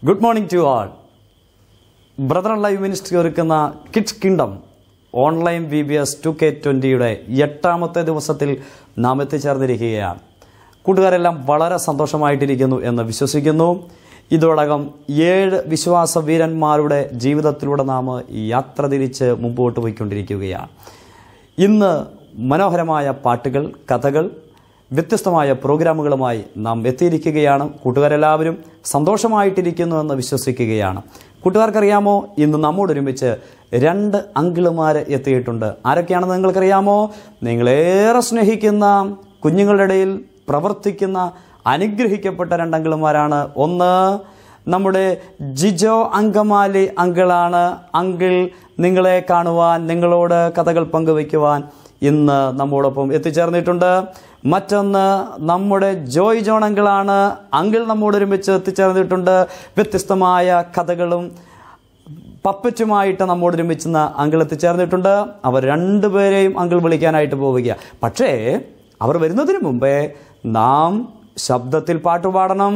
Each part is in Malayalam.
Good morning to all brother live ministry ഒരുക്കുന്ന kids kingdom online V B S two K ട്വൻ്റിയുടെ എട്ടാമത്തെ ദിവസത്തിൽ നാം എത്തിച്ചേർന്നിരിക്കുകയാണ് കൂട്ടുകാരെല്ലാം വളരെ സന്തോഷമായിട്ടിരിക്കുന്നു എന്ന് വിശ്വസിക്കുന്നു ഇതോടകം ഏഴ് വിശ്വാസ വീരന്മാരുടെ ജീവിതത്തിലൂടെ നാം യാത്ര തിരിച്ച് മുമ്പോട്ട് പോയിക്കൊണ്ടിരിക്കുകയാണ് ഇന്ന് മനോഹരമായ പാട്ടുകൾ കഥകൾ വ്യത്യസ്തമായ പ്രോഗ്രാമുകളുമായി നാം എത്തിയിരിക്കുകയാണ് കൂട്ടുകാരെല്ലാവരും സന്തോഷമായിട്ടിരിക്കുന്നു എന്ന് വിശ്വസിക്കുകയാണ് കൂട്ടുകാർക്കറിയാമോ ഇന്ന് നമ്മോടൊരുമിച്ച് രണ്ട് അങ്കിളുമാർ എത്തിയിട്ടുണ്ട് ആരൊക്കെയാണെന്ന് നിങ്ങൾക്കറിയാമോ നിങ്ങളേറെ സ്നേഹിക്കുന്ന കുഞ്ഞുങ്ങളുടെ ഇടയിൽ പ്രവർത്തിക്കുന്ന അനുഗ്രഹിക്കപ്പെട്ട രണ്ട് അങ്കിളുമാരാണ് ഒന്ന് നമ്മുടെ ജിജോ അങ്കമാലി അങ്കിളാണ് അങ്കിൾ നിങ്ങളെ കാണുവാൻ നിങ്ങളോട് കഥകൾ പങ്കുവയ്ക്കുവാൻ ഇന്ന് നമ്മോടൊപ്പം എത്തിച്ചേർന്നിട്ടുണ്ട് മറ്റൊന്ന് നമ്മുടെ ജോയ് ജോൺ അങ്കിളാണ് അങ്കിൾ നമ്മോടൊരുമിച്ച് എത്തിച്ചേർന്നിട്ടുണ്ട് വ്യത്യസ്തമായ കഥകളും പപ്പറ്റുമായിട്ട് നമ്മോടൊരുമിച്ച് ഇന്ന് അങ്കിൾ എത്തിച്ചേർന്നിട്ടുണ്ട് അവർ രണ്ടുപേരെയും അങ്കിൾ വിളിക്കാനായിട്ട് പോവുക പക്ഷേ അവർ വരുന്നതിന് മുമ്പേ നാം ശബ്ദത്തിൽ പാട്ടുപാടണം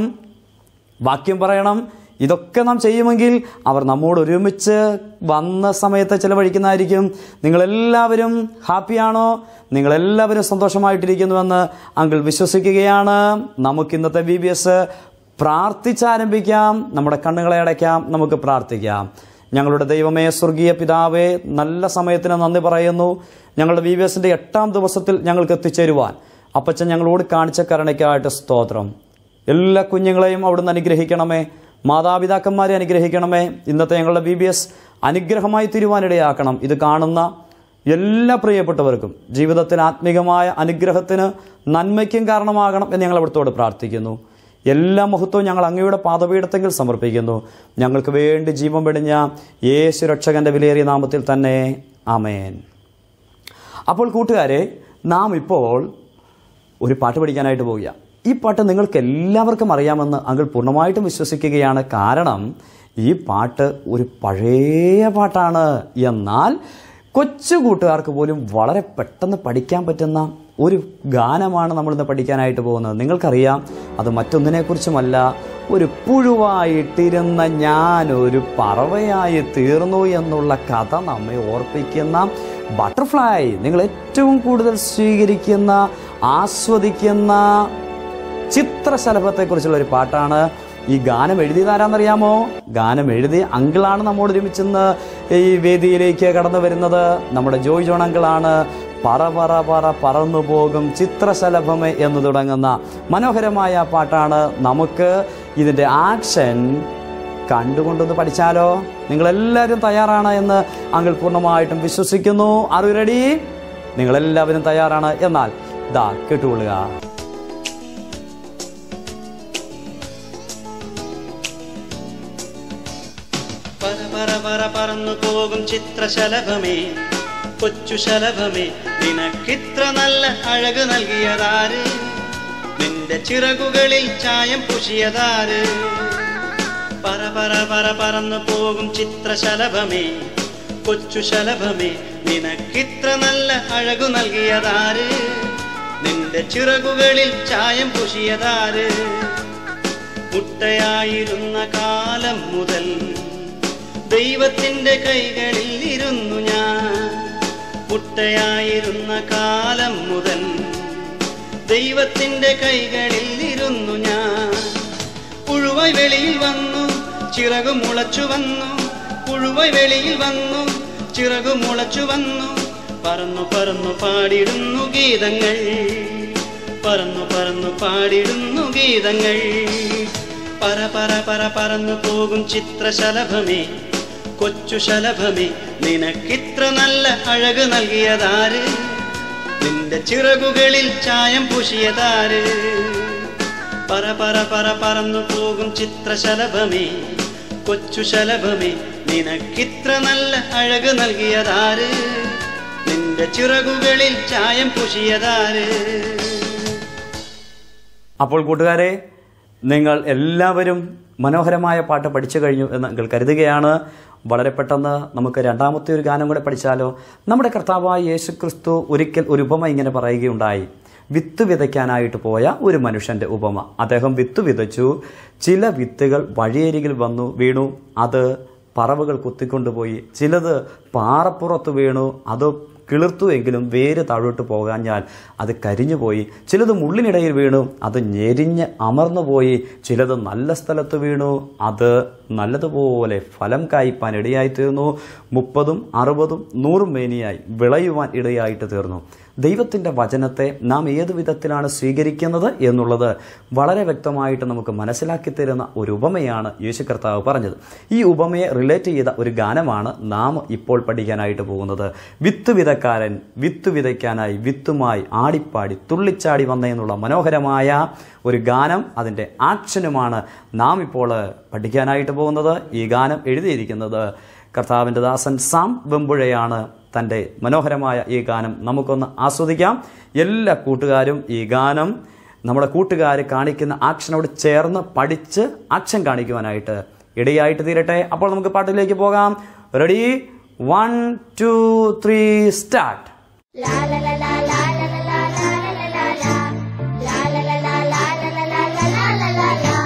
വാക്യം പറയണം ഇതൊക്കെ നാം ചെയ്യുമെങ്കിൽ അവർ നമ്മോട് ഒരുമിച്ച് വന്ന സമയത്ത് ചിലവഴിക്കുന്നതായിരിക്കും നിങ്ങളെല്ലാവരും ഹാപ്പിയാണോ നിങ്ങളെല്ലാവരും സന്തോഷമായിട്ടിരിക്കുന്നുവെന്ന് അങ്കിൾ വിശ്വസിക്കുകയാണ് നമുക്ക് ഇന്നത്തെ ബി ബി എസ് പ്രാർത്ഥിച്ചാരംഭിക്കാം നമ്മുടെ കണ്ണുകളെ അടയ്ക്കാം നമുക്ക് പ്രാർത്ഥിക്കാം ഞങ്ങളുടെ ദൈവമേ സ്വർഗീയ പിതാവേ നല്ല സമയത്തിന് നന്ദി പറയുന്നു ഞങ്ങളുടെ ബി ബി എസിൻ്റെ എട്ടാം ദിവസത്തിൽ ഞങ്ങൾക്ക് എത്തിച്ചേരുവാൻ അപ്പച്ചൻ ഞങ്ങളോട് കാണിച്ച കരുണയ്ക്കായിട്ട് സ്തോത്രം എല്ലാ കുഞ്ഞുങ്ങളെയും അവിടുന്ന് അനുഗ്രഹിക്കണമേ മാതാപിതാക്കന്മാരെ അനുഗ്രഹിക്കണമേ ഇന്നത്തെ ഞങ്ങളുടെ ബി ബി എസ് അനുഗ്രഹമായി തീരുവാനിടയാക്കണം ഇത് കാണുന്ന എല്ലാ പ്രിയപ്പെട്ടവർക്കും ജീവിതത്തിൽ ആത്മീകമായ അനുഗ്രഹത്തിന് നന്മയ്ക്കും കാരണമാകണം എന്ന് ഞങ്ങൾ അവിടുത്തോട് പ്രാർത്ഥിക്കുന്നു എല്ലാ മഹത്വവും ഞങ്ങൾ അങ്ങയുടെ പാദപീഠത്തെങ്കിൽ സമർപ്പിക്കുന്നു ഞങ്ങൾക്ക് വേണ്ടി ജീവൻ വെടിഞ്ഞ യേശു രക്ഷകന്റെ വിലയേറിയ നാമത്തിൽ തന്നെ ആമേൻ അപ്പോൾ കൂട്ടുകാരെ നാം ഇപ്പോൾ ഒരു പാട്ട് പഠിക്കാനായിട്ട് പോവുക ഈ പാട്ട് നിങ്ങൾക്ക് എല്ലാവർക്കും അറിയാമെന്ന് അങ്കിൾ പൂർണ്ണമായിട്ടും വിശ്വസിക്കുകയാണ് കാരണം ഈ പാട്ട് ഒരു പഴയ പാട്ടാണ് എന്നാൽ കൊച്ചു കൂട്ടുകാർക്ക് പോലും വളരെ പെട്ടെന്ന് പഠിക്കാൻ പറ്റുന്ന ഒരു ഗാനമാണ് നമ്മളിന്ന് പഠിക്കാനായിട്ട് പോകുന്നത് നിങ്ങൾക്കറിയാം അത് മറ്റൊന്നിനെക്കുറിച്ചുമല്ല ഒരു പുഴുവായിട്ടിരുന്ന ഞാൻ ഒരു പറവയായി തീർന്നു എന്നുള്ള കഥ നമ്മെ ഓർപ്പിക്കുന്ന ബട്ടർഫ്ലൈ നിങ്ങൾ ഏറ്റവും കൂടുതൽ സ്വീകരിക്കുന്ന ആസ്വദിക്കുന്ന ചിത്രശലഭത്തെക്കുറിച്ചുള്ള ഒരു പാട്ടാണ് ഈ ഗാനം എഴുതിയത് ആരാന്നറിയാമോ ഗാനം എഴുതി അങ്കിളാണ് നമ്മോട് ഒരുമിച്ചിന്ന് ഈ വേദിയിലേക്ക് കടന്നു വരുന്നത് നമ്മുടെ ജോയ് ജോൺ അങ്കിളാണ് പറ പറ പറ പറന്നു പോകും ചിത്രശലഭമേ എന്ന് തുടങ്ങുന്ന മനോഹരമായ പാട്ടാണ് നമുക്ക് ഇതിൻ്റെ ആക്ഷൻ കണ്ടുകൊണ്ടൊന്ന് പഠിച്ചാലോ നിങ്ങളെല്ലാവരും തയ്യാറാണ് എന്ന് അങ്കിൾ പൂർണ്ണമായിട്ടും വിശ്വസിക്കുന്നു ആർ റെഡി നിങ്ങളെല്ലാവരും തയ്യാറാണ് എന്നാൽ ദാ കേട്ടുകൊള്ളുക പറ പറ പറ പറന്നു പോകും ചിത്രശലഭമേ കൊച്ചു ശലഭമേ നിനക്കിത്ര നല്ല അഴക് നൽകിയതാര് നിന്റെ ചിറകുകളിൽ ചായം പുഷിയതാര് പറ പറ പറ പറന്നു പോകും ചിത്രശലഭമേ കൊച്ചു ശലഭമേ നിനക്കിത്ര നല്ല അഴകു നൽകിയതാര് നിന്റെ ചിറകുകളിൽ ചായം പുഷിയതാര് മുട്ടയായിരുന്ന കാലം മുതൽ ദൈവത്തിന്റെ കൈകളിൽ ഇരുന്നു ഞാൻ മുട്ടയായിരുന്ന കാലം മുതൽ ദൈവത്തിന്റെ കൈകളിൽ ഇരുന്നു ഞാൻ പുഴുവായി വെളിയിൽ വന്നു ചിറകു മുളച്ചു വന്നു പുഴുവായി വെളിയിൽ വന്നു ചിറകു മുളച്ചു വന്നു പറന്നു പറന്നു പാടിടുന്നു ഗീതങ്ങൾ പറന്നു പറന്നു പാടിടുന്നു ഗീതങ്ങൾ പറ പറ പറ പറന്നു പോകും ചിത്രശലഭമേ കൊച്ചു ശലഭമേ നിനക്കിത്ര നല്ല അഴക് നൽകിയതാര് നിന്റെ ചിറകുകളിൽ ചായം പൂശിയതാര് പറ പറ പറ പറന്നു പോകും ചിത്രശലഭമേ കൊച്ചു ശലഭമേ നിനക്കിത്ര നല്ല അഴക് നൽകിയതാര് നിന്റെ ചിറകുകളിൽ ചായം പൂശിയതാര് അപ്പോൾ കൂട്ടുകാരെ നിങ്ങൾ എല്ലാവരും മനോഹരമായ പാട്ട് പഠിച്ചു കഴിഞ്ഞു എന്ന് നിങ്ങൾ കരുതുകയാണ് വളരെ പെട്ടെന്ന് നമുക്ക് രണ്ടാമത്തെ ഒരു ഗാനം കൂടെ പഠിച്ചാലോ നമ്മുടെ കർത്താവായ യേശു ക്രിസ്തു ഒരിക്കൽ ഒരു ഉപമ ഇങ്ങനെ പറയുകയുണ്ടായി വിത്ത് വിതയ്ക്കാനായിട്ട് പോയ ഒരു മനുഷ്യന്റെ ഉപമ അദ്ദേഹം വിത്ത് വിതച്ചു ചില വിത്തുകൾ വഴിയരികിൽ വന്നു വീണു അത് പറവുകൾ കുത്തിക്കൊണ്ടുപോയി ചിലത് പാറപ്പുറത്ത് വീണു അത് കിളിർത്തുവെങ്കിലും വേര് താഴോട്ട് പോകാഞ്ഞാൽ അത് കരിഞ്ഞുപോയി ചിലത് മുള്ളിനിടയിൽ വീണു അത് ഞെരിഞ്ഞ് അമർന്നുപോയി ചിലത് നല്ല സ്ഥലത്ത് വീണു അത് നല്ലതുപോലെ ഫലം കായ്പാൻ ഇടയായി തീർന്നു മുപ്പതും അറുപതും നൂറും മേനിയായി വിളയുവാൻ ഇടയായിട്ട് തീർന്നു ദൈവത്തിൻ്റെ വചനത്തെ നാം ഏതു വിധത്തിലാണ് സ്വീകരിക്കുന്നത് എന്നുള്ളത് വളരെ വ്യക്തമായിട്ട് നമുക്ക് മനസ്സിലാക്കി തരുന്ന ഒരു ഉപമയാണ് യേശു കർത്താവ് പറഞ്ഞത് ഈ ഉപമയെ റിലേറ്റ് ചെയ്ത ഒരു ഗാനമാണ് നാം ഇപ്പോൾ പഠിക്കാനായിട്ട് പോകുന്നത് വിത്ത് വിതക്കാരൻ വിത്ത് വിതയ്ക്കാനായി വിത്തുമായി ആടിപ്പാടി തുള്ളിച്ചാടി വന്ന എന്നുള്ള മനോഹരമായ ഒരു ഗാനം അതിൻ്റെ ആക്ഷനുമാണ് നാം ഇപ്പോൾ പഠിക്കാനായിട്ട് പോകുന്നത് ഈ ഗാനം എഴുതിയിരിക്കുന്നത് കർത്താവിൻ്റെ ദാസൻ സാം വെമ്പുഴയാണ് തൻ്റെ മനോഹരമായ ഈ ഗാനം നമുക്കൊന്ന് ആസ്വദിക്കാം എല്ലാ കൂട്ടുകാരും ഈ ഗാനം നമ്മുടെ കൂട്ടുകാർ കാണിക്കുന്ന ആക്ഷനോട് ചേർന്ന് പഠിച്ച് ആക്ഷൻ കാണിക്കുവാനായിട്ട് ഇടയായിട്ട് തീരട്ടെ അപ്പോൾ നമുക്ക് പാട്ടിലേക്ക് പോകാം ready one two three start La la la la la la la la la la la la la. La la la la la la la la la la la la la.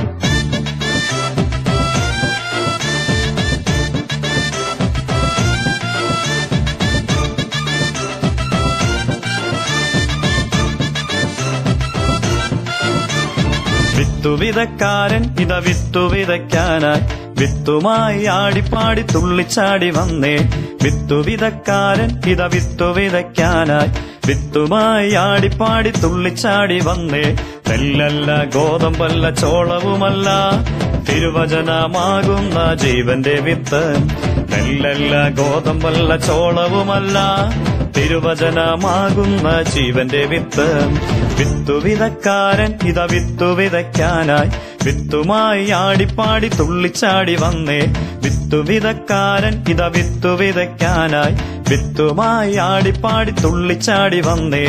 വിത്തു വിതക്കാരൻ ഇത വിത്തു വിതയ്ക്കാനായി വിത്തുമായി ആടിപ്പാടി തുള്ളിച്ചാടി വന്നേ വിത്തു വിതക്കാരൻ ഇത വിത്തു വിതയ്ക്കാനായി വിത്തുമായി ആടിപ്പാടി തുള്ളിച്ചാടി വന്നേ നെല്ലല്ല ഗോതമ്പല്ല ചോളവുമല്ല തിരുവചനമാകുന്ന ജീവന്റെ വിത്ത് നെല്ലല്ല ഗോതമ്പല്ല ചോളവുമല്ല തിരുവചനമാകുന്ന ജീവന്റെ വിത്ത് വിത്തു വിതക്കാരൻ ഇത വിത്തു വിതയ്ക്കാനായി വിത്തുമായി ആടിപ്പാടി തുള്ളിച്ചാടി വന്നേ വിത്തു വിതക്കാരൻ ഇത വിത്തു വിതയ്ക്കാനായി വിത്തുമായി ആടിപ്പാടി തുള്ളിച്ചാടി വന്നേ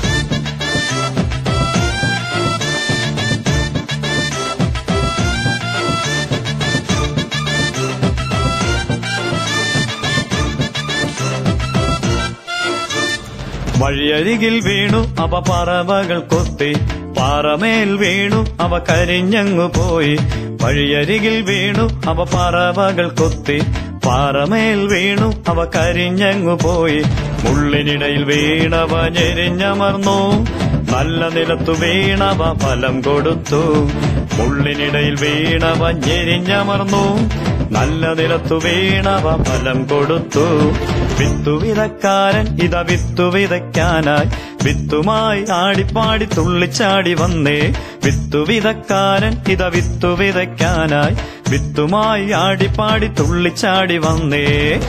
വഴിയരികിൽ വീണു അവ പറവകൾ കൊത്തി പാറമേൽ വീണു അവ കരിഞ്ഞങ്ങു പോയി വഴിയരികിൽ വീണു അവ പറവകൾ കൊത്തി പാറമേൽ വീണു അവ കരിഞ്ഞങ്ങു പോയി മുള്ളിനിടയിൽ വീണവ ഞെരിഞ്ഞമർന്നു നല്ല നിലത്തു വീണവ ഫലം കൊടുത്തു മുള്ളിനിടയിൽ വീണവ ഞെരിഞ്ഞമർന്നു നല്ല നിലത്തു വീണവ ഫലം കൊടുത്തു വിത്തു വിതക്കാരൻ ഇത വിത്തു വിതയ്ക്കാനായി വിത്തുമായി ആടിപ്പാടി തുള്ളിച്ചാടി വന്നേ വിത്തു വിതക്കാരൻ ഇത വിത്തു വിതയ്ക്കാനായി വിത്തുമായി ആടിപ്പാടി തുള്ളിച്ചാടി വന്നേ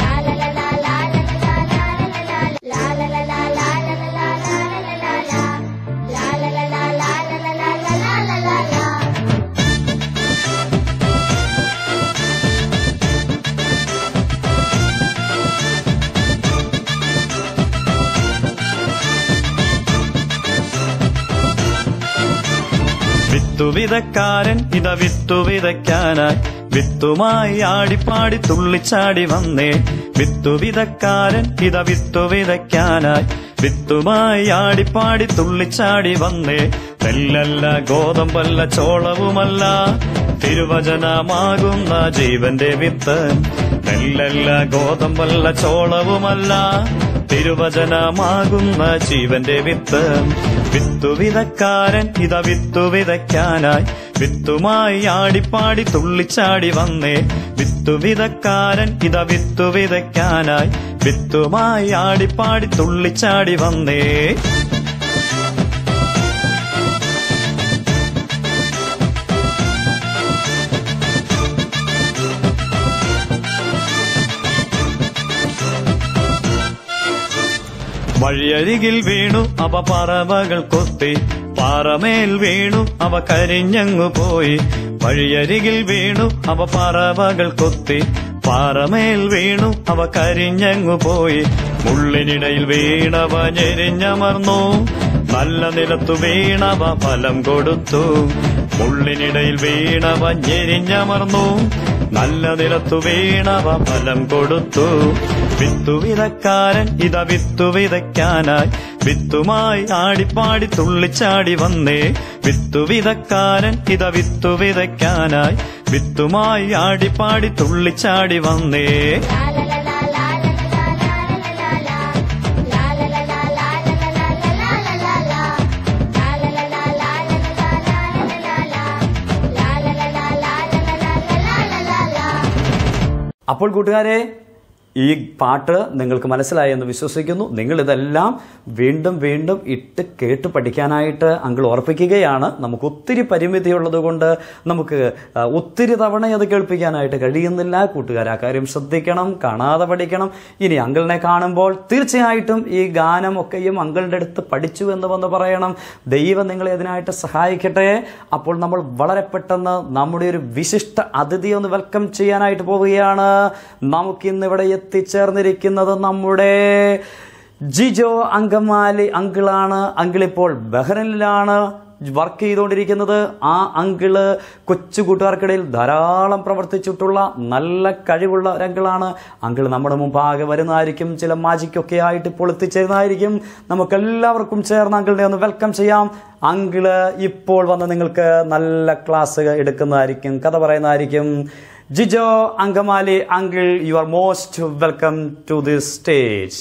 La la la la la la la la la. La la la la la la la la la la la la. La la la la la la la la la la. വിത്തു വിതക്കാരൻ ഇത വിത്തു വിതയ്ക്കാനായി വിത്തുമായി ആടിപ്പാടി തുള്ളിച്ചാടി വന്നേ വിത്തു വിതക്കാരൻ ഇത വിത്തു വിതയ്ക്കാനായി വിത്തുമായി ആടിപ്പാടി തുള്ളിച്ചാടി വന്നേ നെല്ലല്ല ഗോതമ്പല്ല ചോളവുമല്ല തിരുവചനമാകുന്ന ജീവന്റെ വിത്ത് നെല്ലല്ല ഗോതമ്പല്ല ചോളവുമല്ല തിരുവചനമാകുന്ന ജീവന്റെ വിത്ത് വിത്തു വിതക്കാരൻ ഇത വിത്തു വിതയ്ക്കാനായി വിത്തുമായി ആടിപ്പാടി തുള്ളിച്ചാടി വന്നേ വിത്തു വിതക്കാരൻ ഇത വിത്തു വിതയ്ക്കാനായി വിത്തുമായി ആടിപ്പാടി തുള്ളിച്ചാടി വന്നേ വഴിയരികിൽ വീണു അവ പറവകൾ കൊത്തി പാറമേൽ വീണു അവ കരിഞ്ഞങ്ങു പോയി വഴിയരികിൽ വീണു അവ പറവകൾ കൊത്തി പാറമേൽ വീണു അവ കരിഞ്ഞങ്ങു പോയി മുള്ളിനിടയിൽ വീണവ ഞെരിഞ്ഞമർന്നു നല്ല നിലത്തു വീണവ ഫലം കൊടുത്തു മുള്ളിനിടയിൽ വീണവ ഞെരിഞ്ഞമർന്നു നല്ല നിലത്തു വീണവ ഫലം കൊടുത്തു വിത്തു വിതക്കാരൻ ഇത വിത്തു വിതയ്ക്കാനായി വിത്തുമായി ആടിപ്പാടി തുള്ളിച്ചാടി വന്നേ വിത്തു വിതക്കാരൻ ഇത വിത്തു വിതയ്ക്കാനായി വിത്തുമായി ആടിപ്പാടി തുള്ളിച്ചാടി വന്നേ അപ്പോൾ കൂട്ടുകാരെ ഈ പാട്ട് നിങ്ങൾക്ക് മനസ്സിലായി എന്ന് വിശ്വസിക്കുന്നു നിങ്ങൾ ഇതെല്ലാം വീണ്ടും വീണ്ടും ഇട്ട് കേട്ട് പഠിക്കാനായിട്ട് അങ്കിൾ ഓർപ്പിക്കുകയാണ് നമുക്ക് ഒത്തിരി പരിമിതിയുള്ളത് കൊണ്ട് നമുക്ക് ആ, ഒത്തിരി തവണ അത് കേൾപ്പിക്കാനായിട്ട് കഴിയുന്നില്ല കൂട്ടുകാർ ആ കാര്യം ശ്രദ്ധിക്കണം കാണാതെ പഠിക്കണം ഇനി അങ്കിളിനെ കാണുമ്പോൾ തീർച്ചയായിട്ടും ഈ ഗാനം ഒക്കെയും അങ്കിളിൻ്റെ അടുത്ത് പഠിച്ചു എന്ന് വന്ന് പറയണം ദൈവം നിങ്ങളെ അതിനായിട്ട് സഹായിക്കട്ടെ അപ്പോൾ നമ്മൾ വളരെ പെട്ടെന്ന് നമ്മുടെ ഒരു വിശിഷ്ട അതിഥിയെ ഒന്ന് വെൽക്കം ചെയ്യാനായിട്ട് പോവുകയാണ് നമുക്കിന്ന് ഇവിടെ എത്തിച്ചേർന്നിരിക്കുന്നത് നമ്മുടെ ജിജോ അങ്കമാലി അങ്കിളാണ് അങ്കിളിപ്പോൾ ബഹ്റിനിലാണ് വർക്ക് ചെയ്തുകൊണ്ടിരിക്കുന്നത് ആ അങ്കിള് കൊച്ചു കൂട്ടുകാർക്കിടയിൽ ധാരാളം പ്രവർത്തിച്ചിട്ടുള്ള നല്ല കഴിവുള്ള ഒരു അങ്കിളാണ് അങ്കിൾ നമ്മുടെ മുമ്പാകെ വരുന്നതായിരിക്കും ചില മാജിക്കൊക്കെ ആയിട്ട് ഇപ്പോൾ എത്തിച്ചേരുന്നതായിരിക്കും നമുക്കെല്ലാവർക്കും ചേർന്ന് അങ്കിളിനെ ഒന്ന് വെൽക്കം ചെയ്യാം അങ്കിള് ഇപ്പോൾ വന്ന് നിങ്ങൾക്ക് നല്ല ക്ലാസ് എടുക്കുന്നതായിരിക്കും കഥ പറയുന്നതായിരിക്കും Jijo Angamaly uncle you are most welcome to this stage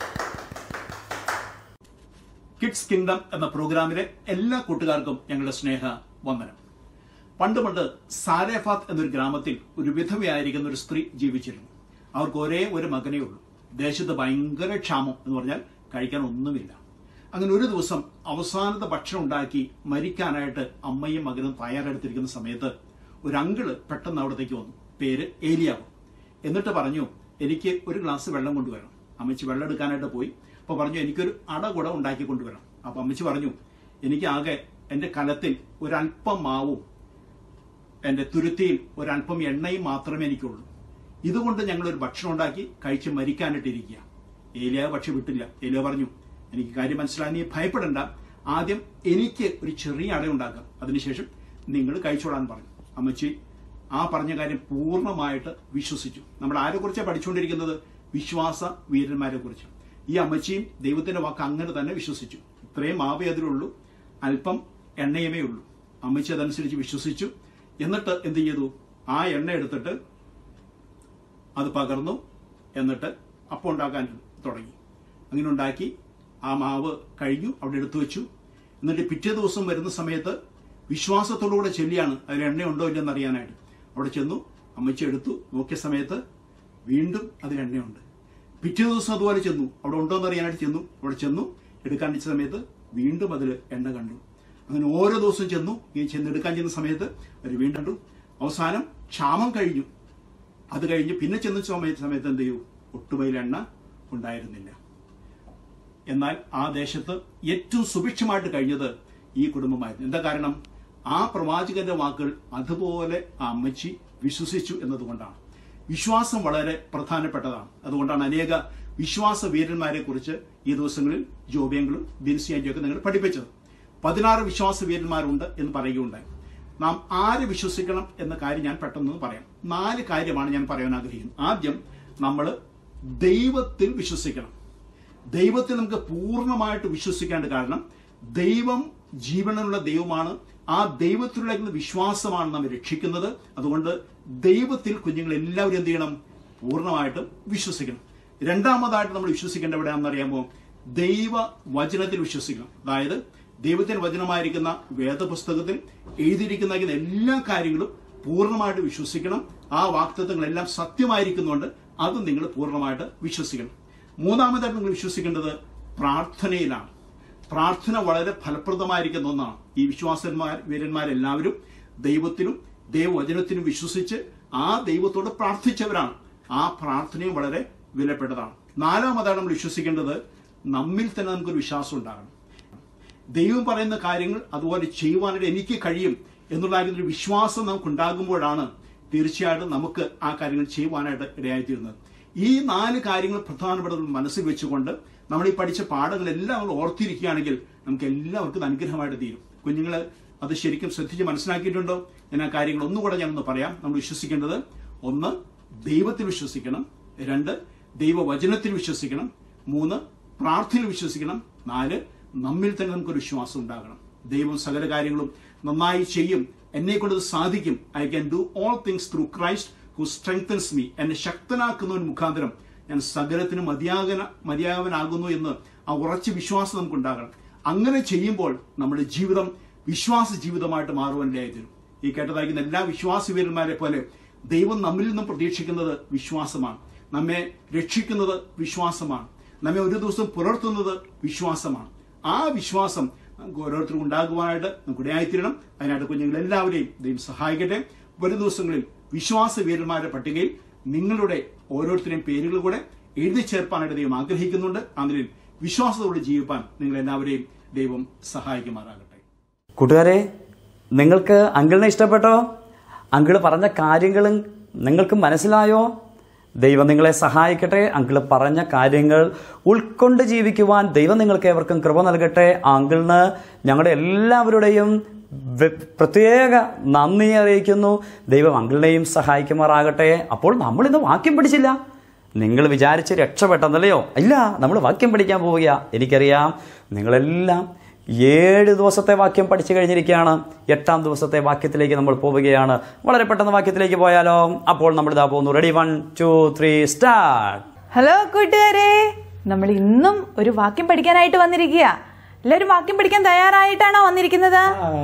kids kingdom എന്ന പ്രോഗ്രാമിലെ എല്ലാ കൂട്ടുകാർക്കും ഞങ്ങളുടെ സ്നേഹ വന്ദനം പണ്ട് പണ്ട് സാരേഫാത്ത് എന്നൊരു ഗ്രാമത്തിൽ ഒരു വിധവയായിരിക്കുന്ന ഒരു സ്ത്രീ ജീവിച്ചിരുന്നു അവർക്ക് ഒരേ ഒരു മകനേ ഉള്ളൂ ദേശത്ത് ഭയങ്കര ക്ഷാമം എന്ന് പറഞ്ഞാൽ കഴിക്കാൻ ഒന്നുമില്ല അങ്ങനെ ഒരു ദിവസം അവസാനത്തെ ഭക്ഷണം ഉണ്ടാക്കി മരിക്കാനായിട്ട് അമ്മയും മകനും തയ്യാറെടുത്തിരിക്കുന്ന സമയത്ത് ഒരു അങ്കിള് പെട്ടെന്ന് അവിടത്തേക്ക് വന്നു പേര് ഏലിയാവ് എന്നിട്ട് പറഞ്ഞു എനിക്ക് ഒരു ഗ്ലാസ് വെള്ളം കൊണ്ടുവരണം അമ്മച്ചി വെള്ളം എടുക്കാനായിട്ട് പോയി അപ്പൊ പറഞ്ഞു എനിക്കൊരു അട കൂട ഉണ്ടാക്കി കൊണ്ടുവരണം അപ്പൊ അമ്മച്ചി പറഞ്ഞു എനിക്ക് ആകെ എന്റെ കലത്തിൽ ഒരല്പം മാവും എന്റെ തുരുത്തിയിൽ ഒരല്പം എണ്ണയും മാത്രമേ എനിക്കുള്ളൂ ഇതുകൊണ്ട് ഞങ്ങൾ ഒരു ഭക്ഷണം ഉണ്ടാക്കി കഴിച്ച് മരിക്കാനായിട്ടിരിക്കുക ഏലിയ പക്ഷെ വിട്ടില്ല ഏലിയ പറഞ്ഞു എനിക്ക് കാര്യം മനസ്സിലായി നീ ഭയപ്പെടണ്ട ആദ്യം എനിക്ക് ഒരു ചെറിയ അട ഉണ്ടാക്കാം അതിനുശേഷം നിങ്ങൾ കഴിച്ചോളാൻ പറഞ്ഞു അമ്മച്ചി ആ പറഞ്ഞ കാര്യം പൂർണ്ണമായിട്ട് വിശ്വസിച്ചു നമ്മൾ ആരെക്കുറിച്ചാണ് പഠിച്ചുകൊണ്ടിരിക്കുന്നത് വിശ്വാസ വീരന്മാരെ കുറിച്ച് ഈ അമ്മച്ചിയും ദൈവത്തിന്റെ വാക്ക് അങ്ങനെ തന്നെ വിശ്വസിച്ചു ഇത്രയും മാവേ അതിലുള്ളൂ അല്പം എണ്ണയമേ ഉള്ളൂ അമ്മച്ചി അതനുസരിച്ച് വിശ്വസിച്ചു എന്നിട്ട് എന്ത് ചെയ്തു ആ എണ്ണ എടുത്തിട്ട് അത് പകർന്നു എന്നിട്ട് അപ്പം ഉണ്ടാക്കാൻ തുടങ്ങി അങ്ങനെ ഉണ്ടാക്കി ആ മാവ് കഴിഞ്ഞു അവിടെ എടുത്തു വെച്ചു എന്നിട്ട് പിറ്റേ ദിവസം വരുന്ന സമയത്ത് വിശ്വാസത്തോടുകൂടെ ചെല്ലിയാണ് അതിൽ എണ്ണയുണ്ടോ ഇല്ലെന്ന് അറിയാനായിട്ട് അവിടെ ചെന്നു അമ്മച്ചി എടുത്തു നോക്കിയ സമയത്ത് വീണ്ടും അതിൽ എണ്ണയുണ്ട് പിറ്റേ ദിവസം അതുപോലെ ചെന്നു അവിടെ ഉണ്ടോ എന്ന് അറിയാനായിട്ട് ചെന്നു അവിടെ ചെന്നു എടുക്കാൻ വെച്ച സമയത്ത് വീണ്ടും അതിൽ എണ്ണ കണ്ടു അങ്ങനെ ഓരോ ദിവസവും ചെന്നു ഈ ചെന്നെടുക്കാൻ ചെന്ന സമയത്ത് അവർ വീണ്ടും കണ്ടു അവസാനം ക്ഷാമം കഴിഞ്ഞു അത് കഴിഞ്ഞ് പിന്നെ ചെന്ന സമയത്ത് സമയത്ത് എന്ത് ചെയ്യൂ ഒട്ടുമയിൽ എണ്ണ ഉണ്ടായിരുന്നില്ല എന്നാൽ ആ ദേശത്ത് ഏറ്റവും സുഭിക്ഷമായിട്ട് കഴിഞ്ഞത് ഈ കുടുംബമായിരുന്നു എന്താ കാരണം ആ പ്രവാചകന്റെ വാക്കുകൾ അതുപോലെ ആ അമ്മച്ചി വിശ്വസിച്ചു എന്നതുകൊണ്ടാണ് വിശ്വാസം വളരെ പ്രധാനപ്പെട്ടതാണ് അതുകൊണ്ടാണ് അനേക വിശ്വാസ വീരന്മാരെ കുറിച്ച് ഈ ദിവസങ്ങളിൽ ജോബിയങ്ങളും ബിൻസിയാൻറ്റിയൊക്കെ നിങ്ങൾ പഠിപ്പിച്ചത് പതിനാറ് വിശ്വാസ വീരന്മാരുണ്ട് എന്ന് പറയുകയുണ്ടായി നാം ആര് വിശ്വസിക്കണം എന്ന കാര്യം ഞാൻ പെട്ടെന്ന് പറയാം നാല് കാര്യമാണ് ഞാൻ പറയാൻ ആഗ്രഹിക്കുന്നത് ആദ്യം നമ്മൾ ദൈവത്തിൽ വിശ്വസിക്കണം ദൈവത്തിൽ നമുക്ക് പൂർണ്ണമായിട്ട് വിശ്വസിക്കേണ്ട കാരണം ദൈവം ജീവനുള്ള ദൈവമാണ് ആ ദൈവത്തിലുള്ള വിശ്വാസമാണ് നമ്മെ രക്ഷിക്കുന്നത് അതുകൊണ്ട് ദൈവത്തിൽ കുഞ്ഞുങ്ങൾ എല്ലാവരും എന്ത് ചെയ്യണം പൂർണ്ണമായിട്ടും വിശ്വസിക്കണം രണ്ടാമതായിട്ട് നമ്മൾ വിശ്വസിക്കേണ്ട എവിടെയാണെന്ന് അറിയാമോ ദൈവ വചനത്തിൽ വിശ്വസിക്കണം അതായത് ദൈവത്തിന്റെ വചനമായിരിക്കുന്ന വേദപുസ്തകത്തിൽ എഴുതിയിരിക്കുന്ന എല്ലാ കാര്യങ്ങളും പൂർണ്ണമായിട്ട് വിശ്വസിക്കണം ആ വാക്തത്വങ്ങളെല്ലാം സത്യമായിരിക്കുന്നുണ്ട് അത് നിങ്ങൾ പൂർണ്ണമായിട്ട് വിശ്വസിക്കണം മൂന്നാമതായിട്ട് നിങ്ങൾ വിശ്വസിക്കേണ്ടത് പ്രാർത്ഥനയിലാണ് പ്രാർത്ഥന വളരെ ഫലപ്രദമായിരിക്കുന്ന ഒന്നാണ് ഈ വിശ്വാസന്മാർ വീരന്മാരെല്ലാവരും ദൈവത്തിനും ദൈവവചനത്തിനും വിശ്വസിച്ച് ആ ദൈവത്തോട് പ്രാർത്ഥിച്ചവരാണ് ആ പ്രാർത്ഥനയും വളരെ വിലപ്പെട്ടതാണ് നാലാമതാണ് നമ്മൾ വിശ്വസിക്കേണ്ടത് നമ്മിൽ തന്നെ നമുക്കൊരു വിശ്വാസം ഉണ്ടാകണം ദൈവം പറയുന്ന കാര്യങ്ങൾ അതുപോലെ ചെയ്യുവാനായിട്ട് എനിക്ക് കഴിയും എന്നുള്ള ഒരു വിശ്വാസം നമുക്ക് ഉണ്ടാകുമ്പോഴാണ് തീർച്ചയായിട്ടും നമുക്ക് ആ കാര്യങ്ങൾ ചെയ്യുവാനായിട്ട് ഇടയായിത്തീരുന്നത് ഈ നാല് കാര്യങ്ങൾ പ്രധാനപ്പെട്ടത് മനസ്സിൽ വെച്ചുകൊണ്ട് നമ്മൾ ഈ പഠിച്ച പാഠങ്ങളെല്ലാം നമ്മൾ ഓർത്തിരിക്കുകയാണെങ്കിൽ നമുക്ക് എല്ലാവർക്കും ഇത് അനുഗ്രഹമായിട്ട് തീരും കുഞ്ഞുങ്ങൾ അത് ശരിക്കും ശ്രദ്ധിച്ച് മനസ്സിലാക്കിയിട്ടുണ്ടോ ഞാൻ ആ കാര്യങ്ങൾ ഒന്നുകൂടെ ഞാനൊന്ന് പറയാം നമ്മൾ വിശ്വസിക്കേണ്ടത് ഒന്ന് ദൈവത്തിൽ വിശ്വസിക്കണം രണ്ട് ദൈവവചനത്തിൽ വിശ്വസിക്കണം മൂന്ന് പ്രാർത്ഥനയിൽ വിശ്വസിക്കണം നാല് നമ്മിൽ തന്നെ നമുക്കൊരു വിശ്വാസം ഉണ്ടാകണം ദൈവം സകല കാര്യങ്ങളും നന്നായി ചെയ്യും എന്നെ കൊണ്ട് ഇത് സാധിക്കും I can do all things through Christ who strengthens me എന്നെ ശക്തനാക്കുന്നവൻ മുഖാന്തരം ഞാൻ സകലത്തിന് മതിയാകന മതിയാകവനാകുന്നു എന്ന് ആ ഉറച്ച വിശ്വാസം നമുക്കുണ്ടാകണം അങ്ങനെ ചെയ്യുമ്പോൾ നമ്മുടെ ജീവിതം വിശ്വാസ ജീവിതമായിട്ട് മാറുവാനിടയായിത്തീരും ഈ കേട്ടതായിരിക്കുന്ന എല്ലാ വിശ്വാസ വീരന്മാരെ പോലെ ദൈവം നമ്മിൽ നിന്നും പ്രതീക്ഷിക്കുന്നത് വിശ്വാസമാണ് നമ്മെ രക്ഷിക്കുന്നത് വിശ്വാസമാണ് നമ്മെ ഒരു ദിവസം പുലർത്തുന്നത് വിശ്വാസമാണ് ആ വിശ്വാസം നമുക്ക് ഓരോരുത്തർക്കും ഉണ്ടാകുവാനായിട്ട് നമുക്ക് ഇടയായിത്തീരണം അതിനായിട്ട് കുഞ്ഞുങ്ങൾ എല്ലാവരെയും ദൈവം സഹായിക്കട്ടെ വരും ദിവസങ്ങളിൽ വിശ്വാസ വീരന്മാരുടെ പട്ടികയിൽ നിങ്ങളുടെ ഓരോരുത്തരെയും പേരുകൾ കൂടെ എഴുതി ചേർപ്പാനായിട്ട് ദൈവം ആഗ്രഹിക്കുന്നുണ്ട് അതിൽ വിശ്വാസത്തോടെ ജീവിപ്പാൻ നിങ്ങൾ എല്ലാവരെയും ദൈവം സഹായിക്കുമാറാകട്ടെ കൂട്ടുകാരെ നിങ്ങൾക്ക് അങ്കിളിനെ ഇഷ്ടപ്പെട്ടോ അങ്കിള് പറഞ്ഞ കാര്യങ്ങളും നിങ്ങൾക്ക് മനസ്സിലായോ ദൈവം നിങ്ങളെ സഹായിക്കട്ടെ അങ്കിള് പറഞ്ഞ കാര്യങ്ങൾ ഉൾക്കൊണ്ട് ജീവിക്കുവാൻ ദൈവം നിങ്ങൾക്ക് ഏവർക്കും കൃപ നൽകട്ടെ ആ അങ്കിളിന് ഞങ്ങളുടെ എല്ലാവരുടെയും വെ- പ്രത്യേക നന്ദി അറിയിക്കുന്നു ദൈവം അങ്കിളിനെയും സഹായിക്കുമാറാകട്ടെ അപ്പോൾ നമ്മൾ ഇന്ന് വാക്യം പഠിച്ചില്ല നിങ്ങൾ വിചാരിച്ച് രക്ഷപ്പെട്ടെന്നല്ലയോ ഇല്ല നമ്മൾ വാക്യം പഠിക്കാൻ പോവുക എനിക്കറിയാം നിങ്ങളെല്ലാം ഏഴ് ദിവസത്തെ വാക്യം പഠിച്ചു കഴിഞ്ഞിരിക്കുകയാണ് എട്ടാം ദിവസത്തെ വാക്യത്തിലേക്ക് നമ്മൾ പോവുകയാണ് വളരെ പെട്ടെന്ന് വാക്യത്തിലേക്ക് പോയാലോ അപ്പോൾ നമ്മൾ ഇതാ പോകുന്നു ready one two three start hello കൂട്ടുകാരെ നമ്മൾ ഇന്നും ഒരു വാക്യം പഠിക്കാനായിട്ട് വന്നിരിക്കുക എല്ലാവരും വാക്യം പഠിക്കാൻ തയ്യാറായിട്ടാണോ വന്നിരിക്കുന്നത്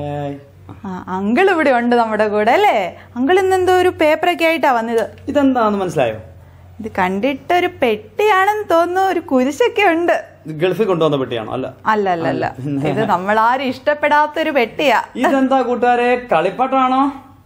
ആ അങ്കിൾ ഇവിടെ ഉണ്ട് നമ്മുടെ കൂടെ അല്ലേ അങ്കിൾ ഇന്ന് എന്തോ ഒരു പേപ്പറൊക്കെ ആയിട്ടാ വന്നത് ഇതെന്താന്ന് മനസ്സിലായോ ഇത് കണ്ടിട്ട് ഒരു പെട്ടിയാണെന്ന് തോന്നുന്നു ഒരു കുരിശൊക്കെ ഉണ്ട് ഇത് ഗൾഫിൽ കൊണ്ടുവന്ന പെട്ടിയാണോ അല്ല അല്ല അല്ല അല്ല ഇത് നമ്മൾ ആരും ഇഷ്ടപ്പെടാത്ത ഒരു പെട്ടിയാ ഇതെന്താ കൂട്ടുകാരെ കളിപ്പാട്ടാണോ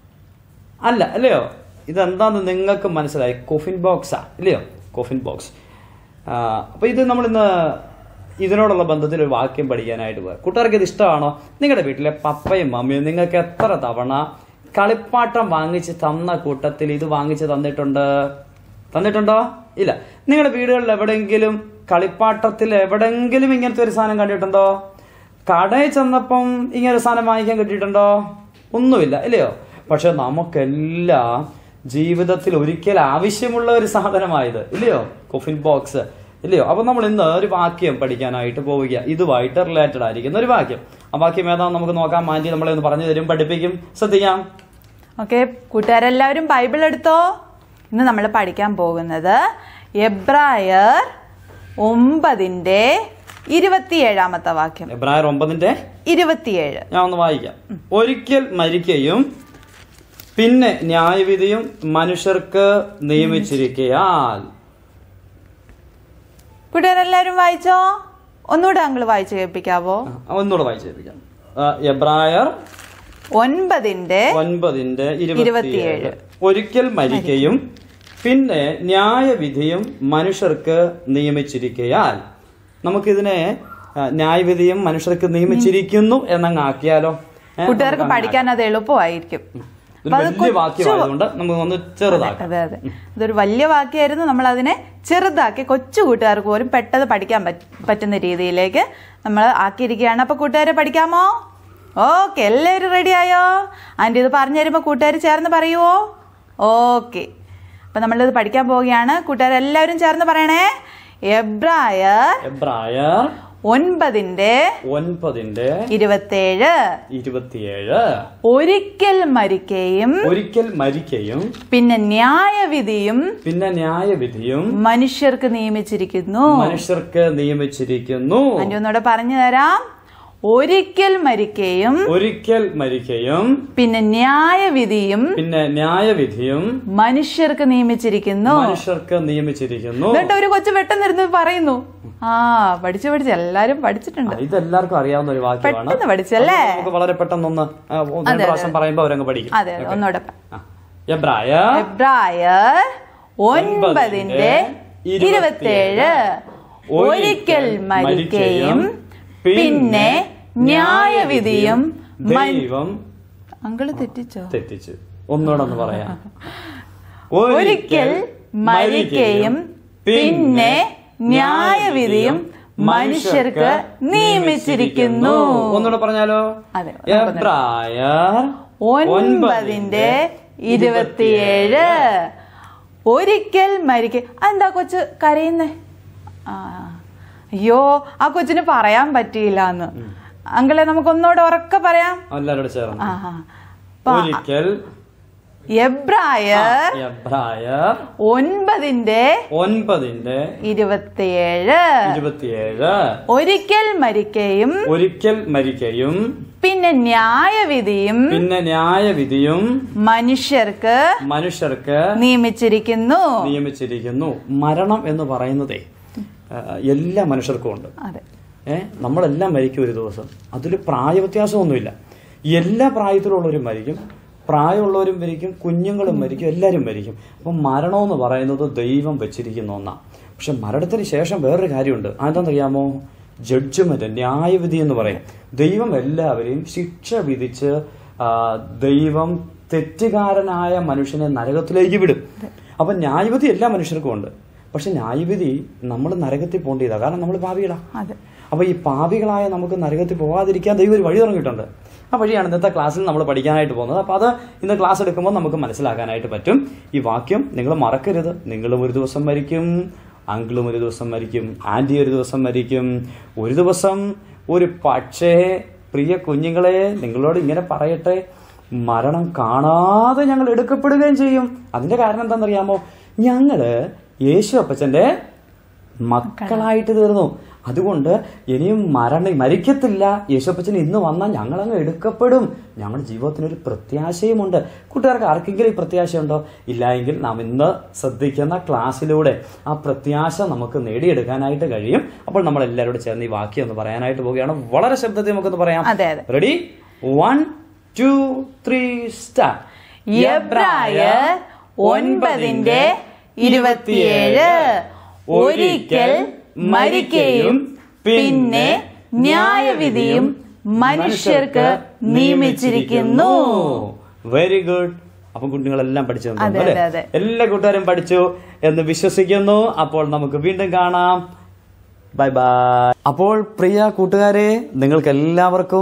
അല്ല അല്ലയോ ഇതെന്താന്ന് നിങ്ങൾക്ക് മനസ്സിലായി കോഫിൻ ബോക്സാ ഇല്ലയോ കോഫിൻ ബോക്സ് അപ്പൊ ഇത് നമ്മൾ ഇന്ന് ഇതിനോടുള്ള ബന്ധത്തിൽ ഒരു വാക്യം പഠിക്കാനായിട്ട് പോയി കൂട്ടുകാർക്ക് ഇത് ഇഷ്ടമാണോ നിങ്ങളുടെ വീട്ടിലെ പപ്പയും മമ്മിയും നിങ്ങൾക്ക് എത്ര തവണ കളിപ്പാട്ടം വാങ്ങിച്ച് തന്ന കൂട്ടത്തിൽ ഇത് വാങ്ങിച്ച് തന്നിട്ടുണ്ട് തന്നിട്ടുണ്ടോ ഇല്ല നിങ്ങളുടെ വീടുകളിൽ എവിടെയെങ്കിലും കളിപ്പാട്ടത്തിൽ എവിടെയെങ്കിലും ഇങ്ങനത്തെ ഒരു സാധനം കണ്ടിട്ടുണ്ടോ കടയിൽ ചെന്നപ്പം ഇങ്ങനെ ഒരു സാധനം വാങ്ങിക്കാൻ കിട്ടിയിട്ടുണ്ടോ ഒന്നുമില്ല ഇല്ലയോ പക്ഷെ നമുക്കെല്ലാം ജീവിതത്തിൽ ഒരിക്കൽ ആവശ്യമുള്ള ഒരു സാധനമായത് ഇല്ലയോ കൊഫിൻ ബോക്സ് ഇല്ലയോ അപ്പൊ നമ്മൾ ഇന്ന് ഒരു വാക്യം പഠിക്കാനായിട്ട് പോവുക ഇതുമായിട്ട് റിലേറ്റഡ് ആയിരിക്കുന്ന ഒരു വാക്യം ആ വാക്യം ഏതാണെന്ന് നമുക്ക് നോക്കാം മാറ്റി നമ്മളെ ഒന്ന് പറഞ്ഞു തരും പഠിപ്പിക്കും ശ്രദ്ധിക്കാം ഓക്കെ കൂട്ടുകാരെല്ലാവരും ബൈബിൾ എടുത്തോ ഇന്ന് നമ്മൾ പഠിക്കാൻ പോകുന്നത് എബ്രായർ ഒമ്പതിന്റെ ഇരുപത്തിയേഴാമത്തെ വാക്യം എബ്രായർ ഒമ്പതിന്റെ ഇരുപത്തിയേഴ് ഞാൻ ഒന്ന് വായിക്കാം ഒരിക്കൽ മരിക്കയും പിന്നെ ന്യായവിധിയും മനുഷ്യർക്ക് നിയമിച്ചിരിക്കയാൽ കൂട്ടുകാരെല്ലാവരും വായിച്ചോ ഒന്നുകൂടെ അങ്കിൾ വായിച്ചു കേൾപ്പിക്കാവോ ആ, ഒന്നുകൂടെ വായിച്ചു കേൾപ്പിക്കാം ആ, എബ്രായർ ഒൻപതിന്റെ ഒൻപതിന്റെ ഇരുപത്തിയേഴ് ഇരുപത്തിയേഴ്. ഒരിക്കൽ മരിക്കയും പിന്നെ ന്യായവിധിയും മനുഷ്യർക്ക് നിയമിച്ചിരിക്കയാൽ നമുക്കിതിനെ ആ, ന്യായവിധിയും മനുഷ്യർക്ക് നിയമിച്ചിരിക്കുന്നു എന്നങ്ങ് ആക്കിയാലോ ഏ, കൂട്ടുകാർക്ക് നമുക്കങ്ങ് പഠിക്കാൻ അത് എളുപ്പമായിരിക്കും ഇതൊരു അപ്പൊ അത് വലിയ കൊച്ചു- വാക്യമായതുകൊണ്ട് നമുക്ക് ഒന്ന് ചെറുതാക്കാം അതെ അതെ ഇതൊരു വലിയ വാക്യായിരുന്നു നമ്മൾ അതിനെ ചെറുതാക്കി കൊച്ചു കൂട്ടുകാർക്ക് പോലും പെട്ടെന്ന് പഠിക്കാൻ പറ്റ- പറ്റുന്ന രീതിയിലേക്ക് നമ്മൾ ആക്കിയിരിക്കുകയാണ് അപ്പൊ കൂട്ടുകാരെ പഠിക്കാമോ ഓക്കെ എല്ലാവരും റെഡിയായോ ആൻറ്റി ഇത് പറഞ്ഞു തരുമ്പോൾ കൂട്ടുകാർ ചേർന്ന് പറയുവോ ഓക്കെ അപ്പൊ നമ്മളിത് പഠിക്കാൻ പോവുകയാണ് കൂട്ടുകാരെല്ലാവരും ചേർന്ന് പറയണേ എബ്രായർ എബ്രായർ ഒൻപതിന്റെ ഒൻപതിന്റെ ഇരുപത്തേഴ് ഇരുപത്തിയേഴ് ഒരിക്കൽ മരിക്കുകയും ഒരിക്കൽ മരിക്കയും പിന്നെ ന്യായവിധിയും പിന്നെ ന്യായവിധിയും മനുഷ്യർക്ക് നിയമിച്ചിരിക്കുന്നു മനുഷ്യർക്ക് നിയമിച്ചിരിക്കുന്നു ആന്റി ഒന്നുകൂടെ പറഞ്ഞു തരാം ഒരിക്കൽ മരിക്കുകയും ഒരിക്കൽ മരിക്കയും പിന്നെ ന്യായവിധിയും പിന്നെ ന്യായവിധിയും മനുഷ്യർക്ക് നിയമിച്ചിരിക്കുന്നു മനുഷ്യർക്ക് നിയമിച്ചിരിക്കുന്നു എന്നിട്ട് ഒരു കൊച്ചു പെട്ടെന്നിരുന്ന് പറയുന്നു ആ പഠിച്ചു പഠിച്ചു എല്ലാരും പഠിച്ചിട്ടുണ്ട് ആ, ഇതെല്ലാവർക്കും അറിയാവുന്ന ഒരു വാക്യമാണ് പെട്ടെന്ന് പഠിച്ചല്ലേ? അത് നമുക്ക് വളരെ പെട്ടെന്നൊന്ന് ആ, ഒന്ന് രണ്ട് പ്രാവശ്യം പറയുമ്പോ അവരങ്ങ് പഠിക്കും അതെ അതെ ഒന്നുകൂടെ പറ. ആ. എബ്രായ എബ്രായർ ഒൻപതിന്റെ ഇരുപത്തേഴ് ഒരിക്കൽ മരിക്കുകയും പിന്നെ ന്യായവിധിയും മൻ- ദൈവം അങ്കിള് തെറ്റിച്ചോ തെറ്റിച്ചു ഒന്നുകൂടെ ഒന്ന് പറയാം ഒരിക്കൽ മരിക്കുകയും പിന്നെ ന്യായവിധിയും മനുഷ്യർക്ക് നിയമിച്ചിരിക്കുന്നു ഒന്നുകൂടെ പറഞ്ഞാലോ അതെ, നമുക്കൊന്ന് എബ്രായർ ഒൻപതിന്റെ ഇരുപത്തിയേഴ് ഒരിക്കൽ മരിക്ക എന്താ കൊച്ച് കരയുന്നേ ആ അയ്യോ ആ കൊച്ചിന് പറയാൻ പറ്റിയില്ല എന്ന് അങ്കിളെ നമുക്ക് ഒന്നുകൂടെ ഉറക്കെ പറയാം എല്ലാവരോട് ചേർന്ന് ആ ആ. അപ്പൊ ഒരിക്കൽ എബ്രായർ എബ്രായർ ഒൻപതിന്റെ ഒൻപതിന്റെ ഇരുപത്തിയേഴ് ഇരുപത്തിയേഴ് ഒരിക്കൽ മരിക്കയും ഒരിക്കൽ മരിക്കയും പിന്നെ ന്യായവിധിയും പിന്നെ ന്യായവിധിയും മനുഷ്യർക്ക് മനുഷ്യർക്ക് നിയമിച്ചിരിക്കുന്നു നിയമിച്ചിരിക്കുന്നു മരണം എന്ന് പറയുന്നതേ ആ, എല്ലാ മനുഷ്യർക്കും ഉണ്ട് അതെ ഏ നമ്മളെല്ലാം മരിക്കും ഒരു ദിവസം അതിൽ പ്രായവ്യത്യാസമൊന്നുമില്ല എല്ലാ പ്രായത്തിലുള്ളവരും മരിക്കും പ്രായമുള്ളവരും മരിക്കും കുഞ്ഞുങ്ങളും മരിക്കും എല്ലാവരും മരിക്കും അപ്പം മരണമെന്ന് പറയുന്നത് ദൈവം വെച്ചിരിക്കുന്ന ഒന്നാണ് പക്ഷെ മരണത്തിന് ശേഷം വേറൊരു കാര്യമുണ്ട് അതെന്താണെന്നറിയാമോ ജഡ്ജ്മെന്റ് ന്യായവിധി എന്ന് പറയും ദൈവം എല്ലാവരെയും ശിക്ഷ വിധിച്ച് ആ, ദൈവം തെറ്റുകാരനായ മനുഷ്യനെ നരകത്തിലേക്ക് വിടും അപ്പൊ ന്യായവിധി എല്ലാ മനുഷ്യർക്കും ഉണ്ട് പക്ഷെ ന്യായവിധി നമ്മൾ നരകത്തിൽ പോകേണ്ടതാ കാരണം നമ്മൾ പാപികളാ അതെ അപ്പൊ ഈ പാപികളായ നമുക്ക് നരകത്തിൽ പോകാതിരിക്കാൻ ദൈവം ഒരു വഴി തുടങ്ങിയിട്ടുണ്ട് ആ വഴിയാണ് ഇന്നത്തെ ക്ലാസ്സിൽ നമ്മൾ പഠിക്കാനായിട്ട് പോകുന്നത് അപ്പൊ അത് ഇന്ന് ക്ലാസ് എടുക്കുമ്പോൾ നമുക്ക് മനസ്സിലാക്കാനായിട്ട് പറ്റും ഈ വാക്യം നിങ്ങൾ മറക്കരുത് നിങ്ങളും ഒരു ദിവസം മരിക്കും അങ്കിളും ഒരു ദിവസം മരിക്കും ആന്റി ഒരു ദിവസം മരിക്കും ഒരു ദിവസം ഒരു പക്ഷേ പ്രിയ കുഞ്ഞുങ്ങളെ നിങ്ങളോട് ഇങ്ങനെ പറയട്ടെ മരണം കാണാതെ ഞങ്ങൾ എടുക്കപ്പെടുകയും ചെയ്യും അതിന്റെ കാരണം എന്താണെന്നറിയാമോ ഞങ്ങള് യേശു അപ്പച്ചന്റെ മക്കളായിട്ട് തീർന്നു അതുകൊണ്ട് ഇനിയും മരണ മരിക്കത്തില്ല യേശുപ്പച്ചൻ ഇന്ന് വന്നാൽ ഞങ്ങളങ്ങ് എടുക്കപ്പെടും ഞങ്ങളുടെ ജീവിതത്തിന് ഒരു പ്രത്യാശയുമുണ്ട് കൂട്ടുകാർക്ക് ആർക്കെങ്കിലും ഈ പ്രത്യാശയുണ്ടോ ഇല്ല എങ്കിൽ നാം ഇന്ന് ശ്രദ്ധിക്കുന്ന ക്ലാസ്സിലൂടെ ആ പ്രത്യാശ നമുക്ക് നേടിയെടുക്കാനായിട്ട് കഴിയും അപ്പോൾ നമ്മൾ എല്ലാവരോടും ചേർന്ന് ഈ വാക്യം ഒന്ന് പറയാനായിട്ട് പോവുകയാണ് വളരെ ശബ്ദത്തിൽ നമുക്കൊന്ന് പറയാം അതെ, അതെ. Ready one two three start എബ്രായർ ഒൻപതിന്റെ ഇരുപത്തിയേഴ് ഒരിക്കൽ മരിക്കയും പിന്നെ ന്യായവിധിയും മനുഷ്യർക്ക് നിയമിച്ചിരിക്കുന്നു വെരി ഗുഡ് അപ്പൊ കുട്ടികളെല്ലാം പഠിച്ചു തന്നു, അതെ, അല്ലേ? അതെ, അതെ. എല്ലാ കൂട്ടുകാരും പഠിച്ചു എന്ന് വിശ്വസിക്കുന്നു അപ്പോൾ നമുക്ക് വീണ്ടും കാണാം ബൈ ബൈ അപ്പോൾ പ്രിയ കൂട്ടുകാരെ നിങ്ങൾക്ക് എല്ലാവർക്കും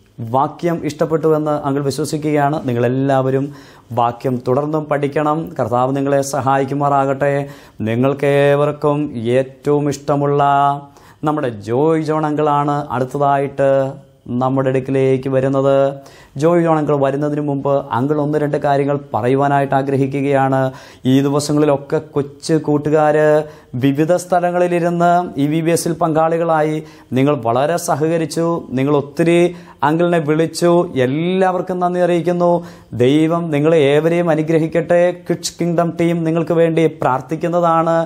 വാക്യം ഇഷ്ടപ്പെട്ടു എന്ന് അങ്ങൾ വിശ്വസിക്കുകയാണ് നിങ്ങളെല്ലാവരും വാക്യം തുടർന്നും പഠിക്കണം കർത്താവ് നിങ്ങളെ സഹായിക്കുമാറാകട്ടെ നിങ്ങൾക്കേവർക്കും ഏറ്റവും ഇഷ്ടമുള്ള നമ്മുടെ ജോയ് ജോണങ്കിളാണ് അടുത്തതായിട്ട് നമ്മുടെ അടുക്കിലേക്ക് വരുന്നത് ജോയ് ജോൺ അങ്കിൾ വരുന്നതിന് മുമ്പ് അങ്കിൾ ഒന്ന് രണ്ട് കാര്യങ്ങൾ പറയുവാനായിട്ട് ആഗ്രഹിക്കുകയാണ് ഈ ദിവസങ്ങളിലൊക്കെ കൊച്ചു കൂട്ടുകാര് വിവിധ സ്ഥലങ്ങളിലിരുന്ന് ഈ വി ബി എസിൽ പങ്കാളികളായി നിങ്ങൾ വളരെ സഹകരിച്ചു നിങ്ങൾ ഒത്തിരി അങ്കിളിനെ വിളിച്ചു എല്ലാവർക്കും നന്ദി അറിയിക്കുന്നു ദൈവം നിങ്ങളെ ഏവരെയും അനുഗ്രഹിക്കട്ടെ കിഡ്സ് കിങ്ഡം ടീം നിങ്ങൾക്ക് വേണ്ടി പ്രാർത്ഥിക്കുന്നതാണ്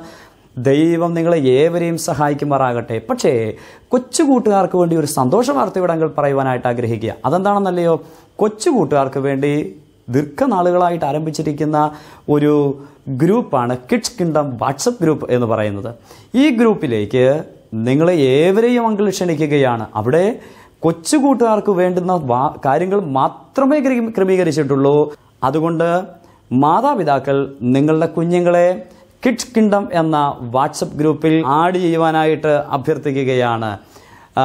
ദൈവം നിങ്ങളെ ഏവരെയും സഹായിക്കുമാറാകട്ടെ പക്ഷേ കൊച്ചു കൂട്ടുകാർക്ക് വേണ്ടി ഒരു സന്തോഷ വാർത്തയോടെ അങ്ങൾ പറയുവാനായിട്ട് ആഗ്രഹിക്കുക അതെന്താണെന്നല്ലയോ കൊച്ചു കൂട്ടുകാർക്ക് വേണ്ടി ദീർഘനാളുകളായിട്ട് ആരംഭിച്ചിരിക്കുന്ന ഒരു ഗ്രൂപ്പാണ് കിഡ്സ് കിങ്ഡം വാട്സപ്പ് ഗ്രൂപ്പ് എന്ന് പറയുന്നത് ഈ ഗ്രൂപ്പിലേക്ക് നിങ്ങളെ ഏവരെയും അങ്കിൾ ക്ഷണിക്കുകയാണ് അവിടെ കൊച്ചു കൂട്ടുകാർക്ക് വേണ്ടുന്ന വാ- കാര്യങ്ങൾ മാത്രമേ ക്രമീ- ക്രമീകരിച്ചിട്ടുള്ളൂ അതുകൊണ്ട് മാതാപിതാക്കൾ നിങ്ങളുടെ കുഞ്ഞുങ്ങളെ കിഡ്സ് കിങ്ഡം എന്ന വാട്സപ്പ് ഗ്രൂപ്പിൽ ആഡ് ചെയ്യുവാനായിട്ട് അഭ്യർത്ഥിക്കുകയാണ് ആ,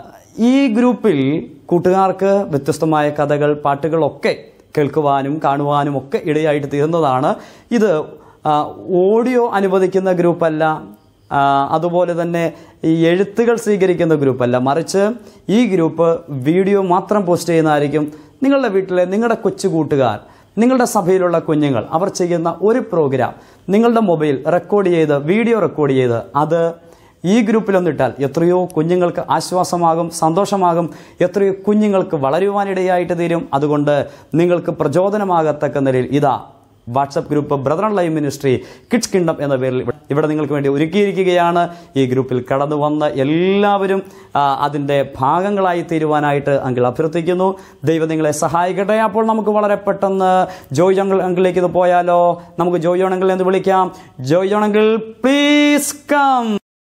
ഈ ഗ്രൂപ്പിൽ കൂട്ടുകാർക്ക് വ്യത്യസ്തമായ കഥകൾ പാട്ടുകളൊക്കെ കേൾക്കുവാനും കാണുവാനും ഒക്കെ ഇടയായിട്ട് തീർന്നതാണ് ഇത് ആ, ഓഡിയോ അനുവദിക്കുന്ന ഗ്രൂപ്പല്ല ആ, അതുപോലെ തന്നെ ഈ എഴുത്തുകൾ സ്വീകരിക്കുന്ന ഗ്രൂപ്പല്ല മറിച്ച് ഈ ഗ്രൂപ്പ് വീഡിയോ മാത്രം പോസ്റ്റ് ചെയ്യുന്നതായിരിക്കും നിങ്ങളുടെ വീട്ടിലെ നിങ്ങളുടെ കൊച്ചു കൂട്ടുകാർ നിങ്ങളുടെ സഭയിലുള്ള കുഞ്ഞുങ്ങൾ അവർ ചെയ്യുന്ന ഒരു പ്രോഗ്രാം നിങ്ങളുടെ മൊബൈൽ റെക്കോർഡ് ചെയ്ത് വീഡിയോ റെക്കോർഡ് ചെയ്ത് അത് ഈ ഗ്രൂപ്പിലൊന്നിട്ടാൽ എത്രയോ കുഞ്ഞുങ്ങൾക്ക് ആശ്വാസമാകും സന്തോഷമാകും എത്രയോ കുഞ്ഞുങ്ങൾക്ക് വളരുവാനിടയായിട്ട് തീരും അതുകൊണ്ട് നിങ്ങൾക്ക് പ്രചോദനമാകത്തക്ക നിലയിൽ ഇതാ WhatsApp group brother live ministry kids kingdom എന്ന പേരിൽ ഇവിടെ നിങ്ങൾക്ക് വേണ്ടി ഒരുക്കിയിരിക്കുകയാണ് ഈ ഗ്രൂപ്പിൽ കടന്നു വന്ന് എല്ലാവരും ആ, അതിൻ്റെ ഭാഗങ്ങളായി തീരുവാനായിട്ട് അങ്കിൾ അഭ്യർത്ഥിക്കുന്നു ദൈവം നിങ്ങളെ സഹായിക്കട്ടെ അപ്പോൾ നമുക്ക് വളരെ പെട്ടെന്ന് ജോയ് അങ്കിൾ അങ്കിളിലേക്ക് ഇത് പോയാലോ നമുക്ക് ജോയ് ജോൺ അങ്കിൾ എന്ന് വിളിക്കാം Joy John uncle please come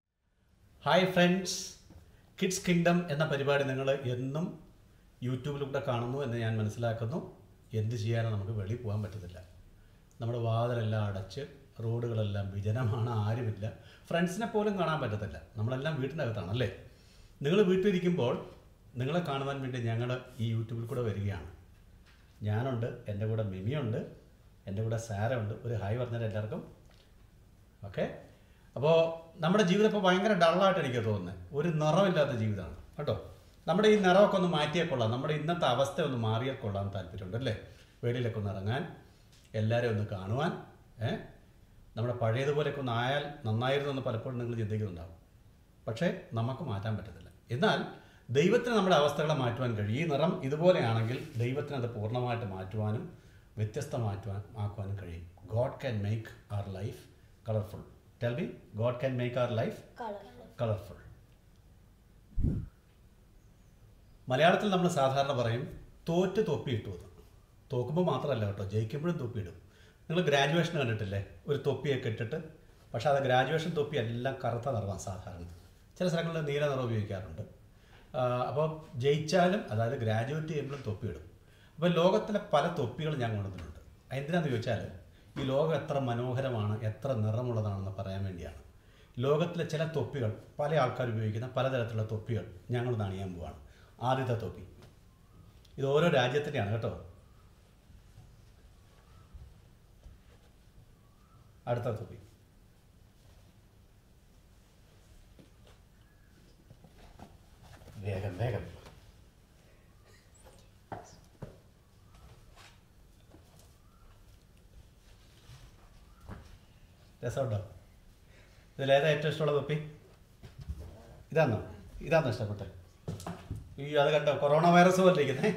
hi friends kids kingdom എന്ന പരിപാടി നിങ്ങൾ എന്നും യൂട്യൂബിലൂടെ കാണുന്നു എന്ന് ഞാൻ മനസ്സിലാക്കുന്നു എന്ത് ചെയ്യാനും നമുക്ക് വെളിയിൽ പോകാൻ പറ്റത്തില്ല നമ്മുടെ വാതിലെല്ലാം അടച്ച് റോഡുകളെല്ലാം വിജനമാണ് ആരുമില്ല ഫ്രണ്ട്സിനെ പോലും കാണാൻ പറ്റത്തില്ല നമ്മളെല്ലാം വീട്ടിൻ്റെ അകത്താണ് അല്ലേ നിങ്ങൾ വീട്ടിലിരിക്കുമ്പോൾ നിങ്ങളെ കാണുവാൻ വേണ്ടി ഞങ്ങൾ ഈ യൂട്യൂബിൽ കൂടെ വരികയാണ് ഞാനുണ്ട് എൻ്റെ കൂടെ മിമിയുണ്ട് എൻ്റെ കൂടെ സാര ഉണ്ട് ഒരു ഹായ് പറഞ്ഞാൽ എല്ലാവർക്കും ഓക്കെ അപ്പോൾ നമ്മുടെ ജീവിതം ഇപ്പോൾ ഭയങ്കര ഡള്ളായിട്ട് എനിക്ക് തോന്നുന്നത് ഒരു നിറമില്ലാത്ത ജീവിതമാണ് കേട്ടോ നമ്മുടെ ഈ നിറമൊക്കെ ഒന്ന് മാറ്റിയാൽ കൊള്ളാം നമ്മുടെ ഇന്നത്തെ അവസ്ഥ ഒന്ന് മാറിയാൽ കൊള്ളാൻ താല്പര്യമുണ്ട് അല്ലേ വെളിയിലൊക്കെ ഒന്ന് ഇറങ്ങാൻ എല്ലാവരെയും ഒന്ന് കാണുവാൻ ഏ നമ്മുടെ പഴയതുപോലെയൊക്കെ ഒന്ന് ആയാൽ നന്നായിരുന്നു എന്ന് പലപ്പോഴും നിങ്ങൾ ചിന്തിക്കുന്നുണ്ടാവും പക്ഷേ നമുക്ക് മാറ്റാൻ പറ്റത്തില്ല എന്നാൽ ദൈവത്തിന് നമ്മുടെ അവസ്ഥകളെ മാറ്റുവാൻ കഴിയും ഈ നിറം ഇതുപോലെയാണെങ്കിൽ ദൈവത്തിന് അത് പൂർണ്ണമായിട്ട് മാറ്റുവാനും വ്യത്യസ്ത മാറ്റുവാൻ ആക്കുവാനും കഴിയും God can make our life colourful tell be God can make our life colourful മലയാളത്തിൽ നമ്മൾ സാധാരണ പറയും തോറ്റ് തൊപ്പിയിട്ടു എന്ന് തോക്കുമ്പോൾ മാത്രമല്ല കേട്ടോ ജയിക്കുമ്പോഴും തൊപ്പിയിടും നിങ്ങൾ ഗ്രാജുവേഷൻ കണ്ടിട്ടില്ലേ ഒരു തൊപ്പിയൊക്കെ ഇട്ടിട്ട് പക്ഷേ അത് ഗ്രാജുവേഷൻ തൊപ്പി എല്ലാം കറുത്ത നിറമാണ് സാധാരണ ചില സ്ഥലങ്ങളിൽ നീല നിറം ഉപയോഗിക്കാറുണ്ട് അപ്പോൾ ജയിച്ചാലും അതായത് ഗ്രാജുവേറ്റ് ചെയ്യുമ്പോഴും തൊപ്പിയിടും അപ്പോൾ ലോകത്തിലെ പല തൊപ്പികൾ ഞാൻ കൊണ്ടുവന്നിട്ടുണ്ട് എന്തിനാന്ന് ചോദിച്ചാൽ ഈ ലോകം എത്ര മനോഹരമാണ് എത്ര നിറമുള്ളതാണെന്ന് പറയാൻ വേണ്ടിയാണ് ലോകത്തിലെ ചില തൊപ്പികൾ പല ആൾക്കാർ ഉപയോഗിക്കുന്ന പലതരത്തിലുള്ള തൊപ്പികൾ ഞങ്ങൾ അണിയാൻ പോവാണ് ആദ്യത്തെ തൊപ്പി ഇത് ഓരോ രാജ്യത്തിൻ്റെയാണ് കേട്ടോ അടുത്ത തൊപ്പി വേഗം വേഗം രസമുണ്ടോ ഇതിലേതാ ഏറ്റവും ഇഷ്ടമുള്ള തൊപ്പി ഇതാണോ ഇതാണോ ഇഷ്ടപ്പെട്ടത് ഈ അത് കണ്ടോ കൊറോണ വൈറസ് പോലെ ഇരിക്കുന്നേ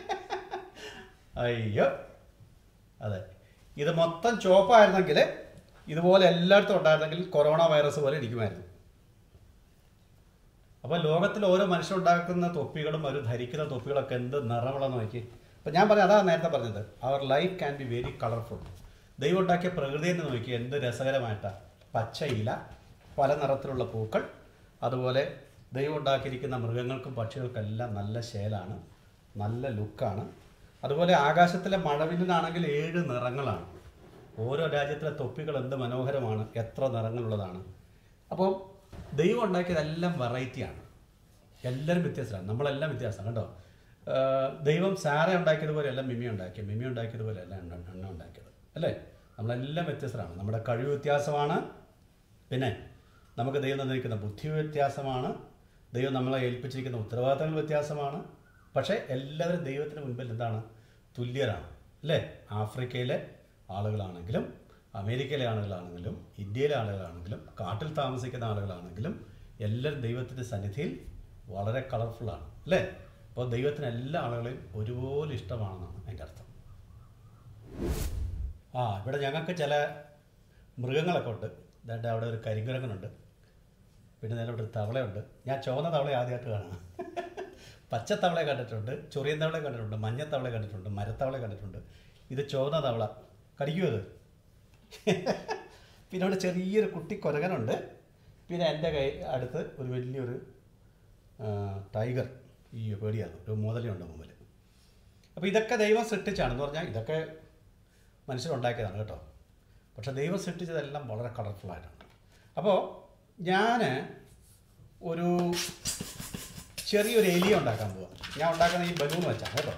അയ്യോ അതെ ഇത് മൊത്തം ചോപ്പായിരുന്നെങ്കിൽ ഇതുപോലെ എല്ലായിടത്തും ഉണ്ടായിരുന്നെങ്കിൽ കൊറോണ വൈറസ് പോലെ ഇരിക്കുമായിരുന്നു അപ്പോൾ ലോകത്തിൽ ഓരോ മനുഷ്യരുണ്ടാക്കുന്ന തൊപ്പികളും അവർ ധരിക്കുന്ന തൊപ്പികളൊക്കെ എന്ത് നിറമുള്ളതെന്ന് നോക്കി അപ്പോൾ ഞാൻ പറഞ്ഞു അതാണ് നേരത്തെ പറഞ്ഞത് our life can be very colourful ദൈവം ഉണ്ടാക്കിയ പ്രകൃതിയെ നോക്കി എന്ത് രസകരമായിട്ടാണ് പച്ച ഇല പല നിറത്തിലുള്ള പൂക്കൾ അതുപോലെ ദൈവം ഉണ്ടാക്കിയിരിക്കുന്ന മൃഗങ്ങൾക്കും പക്ഷികൾക്കെല്ലാം നല്ല ശേലാണ് നല്ല ലുക്കാണ് അതുപോലെ ആകാശത്തിലെ മഴവില്ലിനാണെങ്കിൽ ഏഴ് നിറങ്ങളാണ് ഓരോ രാജ്യത്തിലെ തൊപ്പികൾ എന്ത് മനോഹരമാണ് എത്ര നിറങ്ങളുള്ളതാണ് അപ്പോൾ ദൈവം ഉണ്ടാക്കിയതെല്ലാം വെറൈറ്റിയാണ് എല്ലാവരും വ്യത്യാസമാണ് നമ്മളെല്ലാം വ്യത്യാസമാണ് കേട്ടോ ആ, ദൈവം സാര ഉണ്ടാക്കിയതുപോലെയല്ല മിമി ഉണ്ടാക്കിയത് മിമി ഉണ്ടാക്കിയതുപോലെയല്ല എണ്ണ എണ്ണ ഉണ്ടാക്കിയത് അല്ലേ നമ്മളെല്ലാം വ്യത്യസ്തരാണ് നമ്മുടെ കഴിവ് വ്യത്യാസമാണ് പിന്നെ നമുക്ക് ദൈവം തന്നിരിക്കുന്ന ബുദ്ധി വ്യത്യാസമാണ് ദൈവം നമ്മളെ ഏൽപ്പിച്ചിരിക്കുന്ന ഉത്തരവാദിത്തങ്ങൾ വ്യത്യാസമാണ് പക്ഷേ എല്ലാവരും ദൈവത്തിന് മുൻപിൽ എന്താണ് തുല്യരാണ് അല്ലേ ആഫ്രിക്കയിലെ ആളുകളാണെങ്കിലും അമേരിക്കയിലെ ആളുകളാണെങ്കിലും ഇന്ത്യയിലെ ആളുകളാണെങ്കിലും കാട്ടിൽ താമസിക്കുന്ന ആളുകളാണെങ്കിലും എല്ലാവരും ദൈവത്തിൻ്റെ സന്നിധിയിൽ വളരെ കളർഫുള്ളാണ് അല്ലേ അപ്പോൾ ദൈവത്തിന് എല്ലാ ആളുകളെയും ഒരുപോലെ ഇഷ്ടമാണെന്നാണ് അതിൻ്റെ അർത്ഥം ആ ഇവിടെ ഞങ്ങൾക്ക് ചില മൃഗങ്ങളൊക്കെ ഉണ്ട് ദാണ്ട് അവിടെ ഒരു കരിങ്കുരങ്ങനുണ്ട് പിന്നെ നേരെ ഇവിടെ ഒരു തവളയുണ്ട് ഞാൻ ചുവന്ന തവള ആദ്യമായിട്ട് കാണാം പച്ച തവള കണ്ടിട്ടുണ്ട് ചൊറിയൻ തവള കണ്ടിട്ടുണ്ട് മഞ്ഞ തവള കണ്ടിട്ടുണ്ട് മരത്തവള കണ്ടിട്ടുണ്ട് ഇത് ചുവന്ന തവള കടിക്കുമോ അത് പിന്നെ ഇവിടെ ചെറിയൊരു കുട്ടി കുരകനുണ്ട് പിന്നെ എൻ്റെ കൈ അടുത്ത് ഒരു വലിയൊരു ആ, ടൈഗർ ഈ പേടിയാണ് ഒരു മുതലുണ്ട് മുമ്പിൽ അപ്പോൾ ഇതൊക്കെ ദൈവം സൃഷ്ടിച്ചാണെന്ന് പറഞ്ഞാൽ ഇതൊക്കെ മനുഷ്യരുണ്ടാക്കിയതാണ് കേട്ടോ പക്ഷെ ദൈവം സൃഷ്ടിച്ചതെല്ലാം വളരെ കളർഫുള്ളായിട്ടുണ്ട് അപ്പോൾ ഞാൻ ഒരു ചെറിയൊരു എലിയ ഉണ്ടാക്കാൻ പോവാം ഞാൻ ഉണ്ടാക്കുന്ന ഈ ബലൂൺ വെച്ചാണ് കേട്ടോ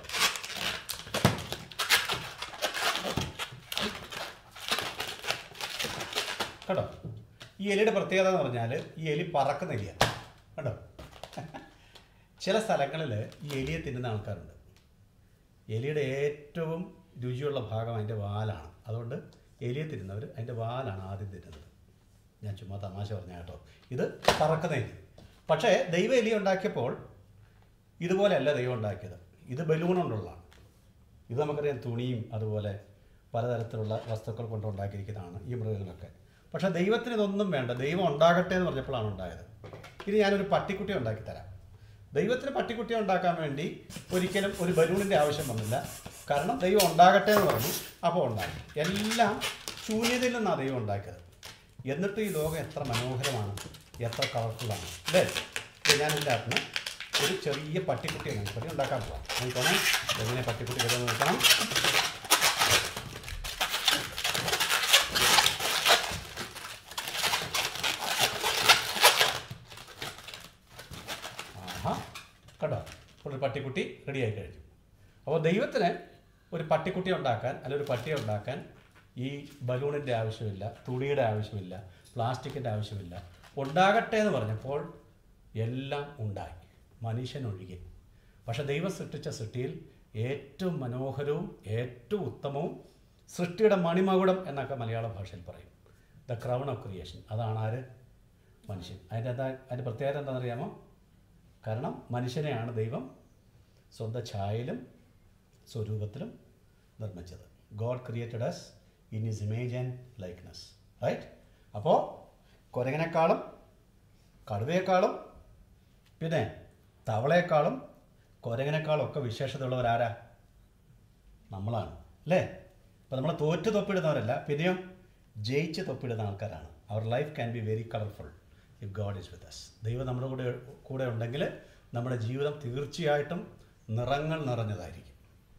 കേട്ടോ ഈ എലിയുടെ പ്രത്യേകത എന്ന് പറഞ്ഞാൽ ഈ എലി പറക്കുന്ന എലിയാണ് കേട്ടോ ചില സ്ഥലങ്ങളിൽ ഈ എലിയെ തിന്നുന്ന ആൾക്കാരുണ്ട് എലിയുടെ ഏറ്റവും രുചിയുള്ള ഭാഗം അതിൻ്റെ വാലാണ് അതുകൊണ്ട് എലിയെ തിന്നുന്നവർ അതിൻ്റെ വാലാണ് ആദ്യം തിന്നുന്നത് ഞാൻ ചുമ്മാ തമാശ പറഞ്ഞ കേട്ടോ ഇത് പറക്കുന്ന എലി പക്ഷേ ദൈവം എലി ഉണ്ടാക്കിയപ്പോൾ ഇതുപോലെയല്ല ദൈവം ഉണ്ടാക്കിയത് ഇത് ബലൂൺ കൊണ്ടുള്ളതാണ് ഇത് നമുക്കറിയാം തുണിയും അതുപോലെ പലതരത്തിലുള്ള വസ്തുക്കൾ കൊണ്ട് ഉണ്ടാക്കിയിരിക്കുന്നതാണ് ഈ മൃഗങ്ങളൊക്കെ പക്ഷേ ദൈവത്തിന് ഇതൊന്നും വേണ്ട ദൈവം ഉണ്ടാകട്ടെ എന്ന് പറഞ്ഞപ്പോഴാണ് ഉണ്ടായത് ഇനി ഞാനൊരു പട്ടിക്കുട്ടി ഉണ്ടാക്കി തരാം ദൈവത്തിന് പട്ടിക്കുട്ടിയെ ഉണ്ടാക്കാൻ വേണ്ടി ഒരിക്കലും ഒരു ബലൂണിൻ്റെ ആവശ്യം വന്നില്ല കാരണം ദൈവം ഉണ്ടാകട്ടെ എന്ന് പറഞ്ഞു അപ്പോൾ ഉണ്ടാക്കി എല്ലാം ശൂന്യതയിൽ നിന്നാണ് ദൈവം ഉണ്ടാക്കിയത് എന്നിട്ട് ഈ ലോകം എത്ര മനോഹരമാണ് എത്ര കളർഫുള്ളാണ് അല്ലേ ഇത് ഞാൻ ഇതിൻ്റെ അകത്ത് ഒരു ചെറിയ പട്ടിക്കുട്ടിയെ പട്ടി ഉണ്ടാക്കാൻ പോകാം നോക്കണം എങ്ങനെ പട്ടിക്കുട്ടി വരുമെന്ന് നോക്കണം ആഹാ കണ്ടോ ഇപ്പോൾ ഒരു പട്ടിക്കുട്ടി റെഡിയായി കഴിഞ്ഞു അപ്പോൾ ദൈവത്തിന് ഒരു പട്ടിക്കുട്ടിയെ ഉണ്ടാക്കാൻ അല്ലെങ്കിൽ ഒരു പട്ടിയെ ഉണ്ടാക്കാൻ ഈ ബലൂണിൻ്റെ ആവശ്യമില്ല തുണിയുടെ ആവശ്യമില്ല പ്ലാസ്റ്റിക്കിൻ്റെ ആവശ്യമില്ല ഉണ്ടാകട്ടെ എന്ന് പറഞ്ഞപ്പോൾ എല്ലാം ഉണ്ടായി മനുഷ്യനൊഴികെ പക്ഷെ ദൈവം സൃഷ്ടിച്ച സൃഷ്ടിയിൽ ഏറ്റവും മനോഹരവും ഏറ്റവും ഉത്തമവും സൃഷ്ടിയുടെ മണിമകുടം എന്നൊക്കെ മലയാള ഭാഷയിൽ പറയും ദ ക്രൗൺ ഓഫ് ക്രിയേഷൻ അതാണ് ആര് മനുഷ്യൻ അതിൻ്റെ എന്താ അതിൻ്റെ പ്രത്യേകത എന്താണെന്നറിയാമോ കാരണം മനുഷ്യനെയാണ് ദൈവം സ്വന്തം ഛായയിലും സ്വരൂപത്തിലും നിർമ്മിച്ചത് God created us in his image and likeness right അപ്പോൾ കുരങ്ങനേക്കാളും കടുവയേക്കാളും പിന്നെ തവളയേക്കാളും കുരങ്ങനേക്കാളും ഒക്കെ വിശേഷതയുള്ളവരാരാ നമ്മളാണ് അല്ലേ അപ്പോൾ നമ്മൾ തോറ്റ് തൊപ്പിടുന്നവരല്ല പിന്നെയോ ജയിച്ച് തൊപ്പിടുന്ന ആൾക്കാരാണ് our life can be very colourful if God is with us ദൈവം നമ്മുടെ കൂടെ കൂടെ ഉണ്ടെങ്കിൽ നമ്മുടെ ജീവിതം തീർച്ചയായിട്ടും നിറങ്ങൾ നിറഞ്ഞതായിരിക്കും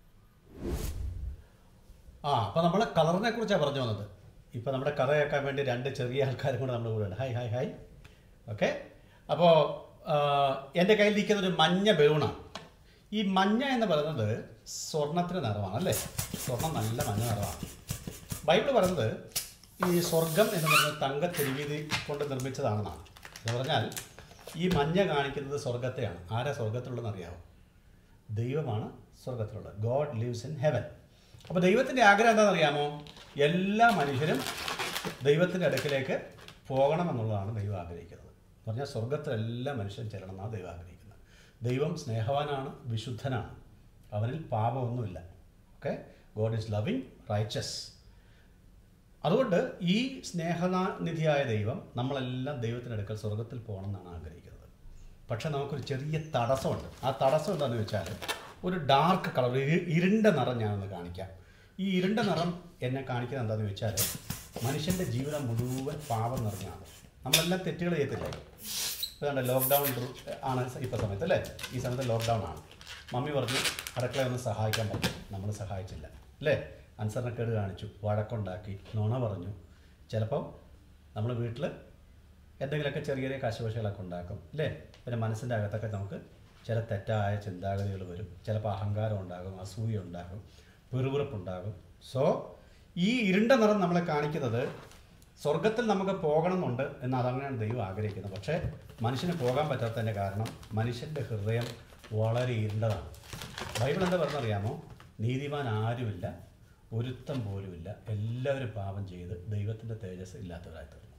ആ അപ്പോൾ നമ്മൾ കളറിനെ കുറിച്ചാണ് പറഞ്ഞു വന്നത് ഇപ്പോൾ നമ്മുടെ കഥ കേൾക്കാൻ വേണ്ടി രണ്ട് ചെറിയ ആൾക്കാരും കൂടെ നമ്മുടെ കൂടെ ഉണ്ട് ഹായ് ഹായ് ഹായ് ഓക്കെ അപ്പോൾ എൻ്റെ കയ്യിലിരിക്കുന്ന ഒരു മഞ്ഞ ബലൂണാണ് ഈ മഞ്ഞ എന്ന് പറയുന്നത് സ്വർണത്തിന് നിറമാണ് അല്ലേ സ്വർണം നല്ല മഞ്ഞ നിറമാണ് ബൈബിൾ പറയുന്നത് ഈ സ്വർഗം എന്ന് പറയുന്നത് തങ്ക തെരുവീതി കൊണ്ട് നിർമ്മിച്ചതാണെന്നാണ് എന്ന് പറഞ്ഞാൽ ഈ മഞ്ഞ കാണിക്കുന്നത് സ്വർഗത്തെയാണ് ആരാ സ്വർഗത്തിലുള്ളതെന്ന് അറിയാമോ ദൈവമാണ് സ്വർഗത്തിലുള്ളത് ഗോഡ് ലിവ്സ് ഇൻ ഹെവൻ അപ്പോൾ ദൈവത്തിൻ്റെ ആഗ്രഹം എന്താണെന്ന് അറിയാമോ എല്ലാ മനുഷ്യരും ദൈവത്തിൻ്റെ അടുക്കിലേക്ക് പോകണം എന്നുള്ളതാണ് ദൈവം ആഗ്രഹിക്കുന്നത് എന്ന് പറഞ്ഞാൽ സ്വർഗത്തിൽ എല്ലാ മനുഷ്യരും ചെല്ലണം എന്നാണ് ദൈവം ആഗ്രഹിക്കുന്നത് ദൈവം സ്നേഹവാനാണ് വിശുദ്ധനാണ് അവനിൽ പാപമൊന്നുമില്ല okay God is loving righteous അതുകൊണ്ട് ഈ സ്നേഹനിധിയായ ദൈവം നമ്മളെല്ലാം ദൈവത്തിൻ്റെ അടുക്കൽ സ്വർഗത്തിൽ പോകണം എന്നാണ് ആഗ്രഹിക്കുന്നത് പക്ഷെ നമുക്കൊരു ചെറിയ തടസ്സമുണ്ട് ആ തടസ്സം എന്താണെന്ന് വെച്ചാൽ ഒരു ഡാർക്ക് കളർ ഇരുണ്ട നിറം ഞാനൊന്ന് കാണിക്കാം ഈ ഇരുണ്ട നിറം എന്നെ കാണിക്കുന്നത് എന്താണെന്ന് വെച്ചാൽ മനുഷ്യൻ്റെ ജീവിതം മുഴുവൻ പാപം നിറഞ്ഞാണ് നമ്മളെല്ലാം തെറ്റുകൾ ചെയ്യത്തില്ലേ ഇപ്പോൾ കണ്ട ലോക്ക്ഡൗൺ ആണ് ഇപ്പോൾ സമയത്ത് അല്ലേ ഈ സമയത്ത് ലോക്ക്ഡൗൺ ആണ് മമ്മി പറഞ്ഞു അടുക്കള ഒന്ന് സഹായിക്കാൻ പറ്റും നമ്മൾ സഹായിച്ചില്ല അല്ലേ അനുസരണക്കേട് കാണിച്ചു വഴക്കുണ്ടാക്കി നുണ പറഞ്ഞു ചിലപ്പം നമ്മൾ വീട്ടിൽ എന്തെങ്കിലുമൊക്കെ ചെറിയ ചെറിയ കശുവശകളൊക്കെ ഉണ്ടാക്കും അല്ലേ പിന്നെ മനസ്സിൻ്റെ അകത്തൊക്കെ നമുക്ക് ചില തെറ്റായ ചിന്താഗതികൾ വരും ചിലപ്പോൾ അഹങ്കാരം ഉണ്ടാകും അസൂയ ഉണ്ടാകും പിറുപിറുപ്പുണ്ടാകും സോ ഈ ഇരുണ്ട നിറം നമ്മളെ കാണിക്കുന്നത് സ്വർഗത്തിൽ നമുക്ക് പോകണമെന്നുണ്ട് എന്ന് അതങ്ങനെയാണ് ദൈവം ആഗ്രഹിക്കുന്നത് പക്ഷേ മനുഷ്യന് പോകാൻ പറ്റാത്തതിൻ്റെ കാരണം മനുഷ്യൻ്റെ ഹൃദയം വളരെ ഇരുണ്ടതാണ് ബൈബിൾ എന്താ പറഞ്ഞറിയാമോ നീതിമാൻ ആരുമില്ല ഒരുത്തം പോലുമില്ല എല്ലാവരും പാപം ചെയ്ത് ദൈവത്തിൻ്റെ തേജസ് ഇല്ലാത്തവരായി തീർന്നു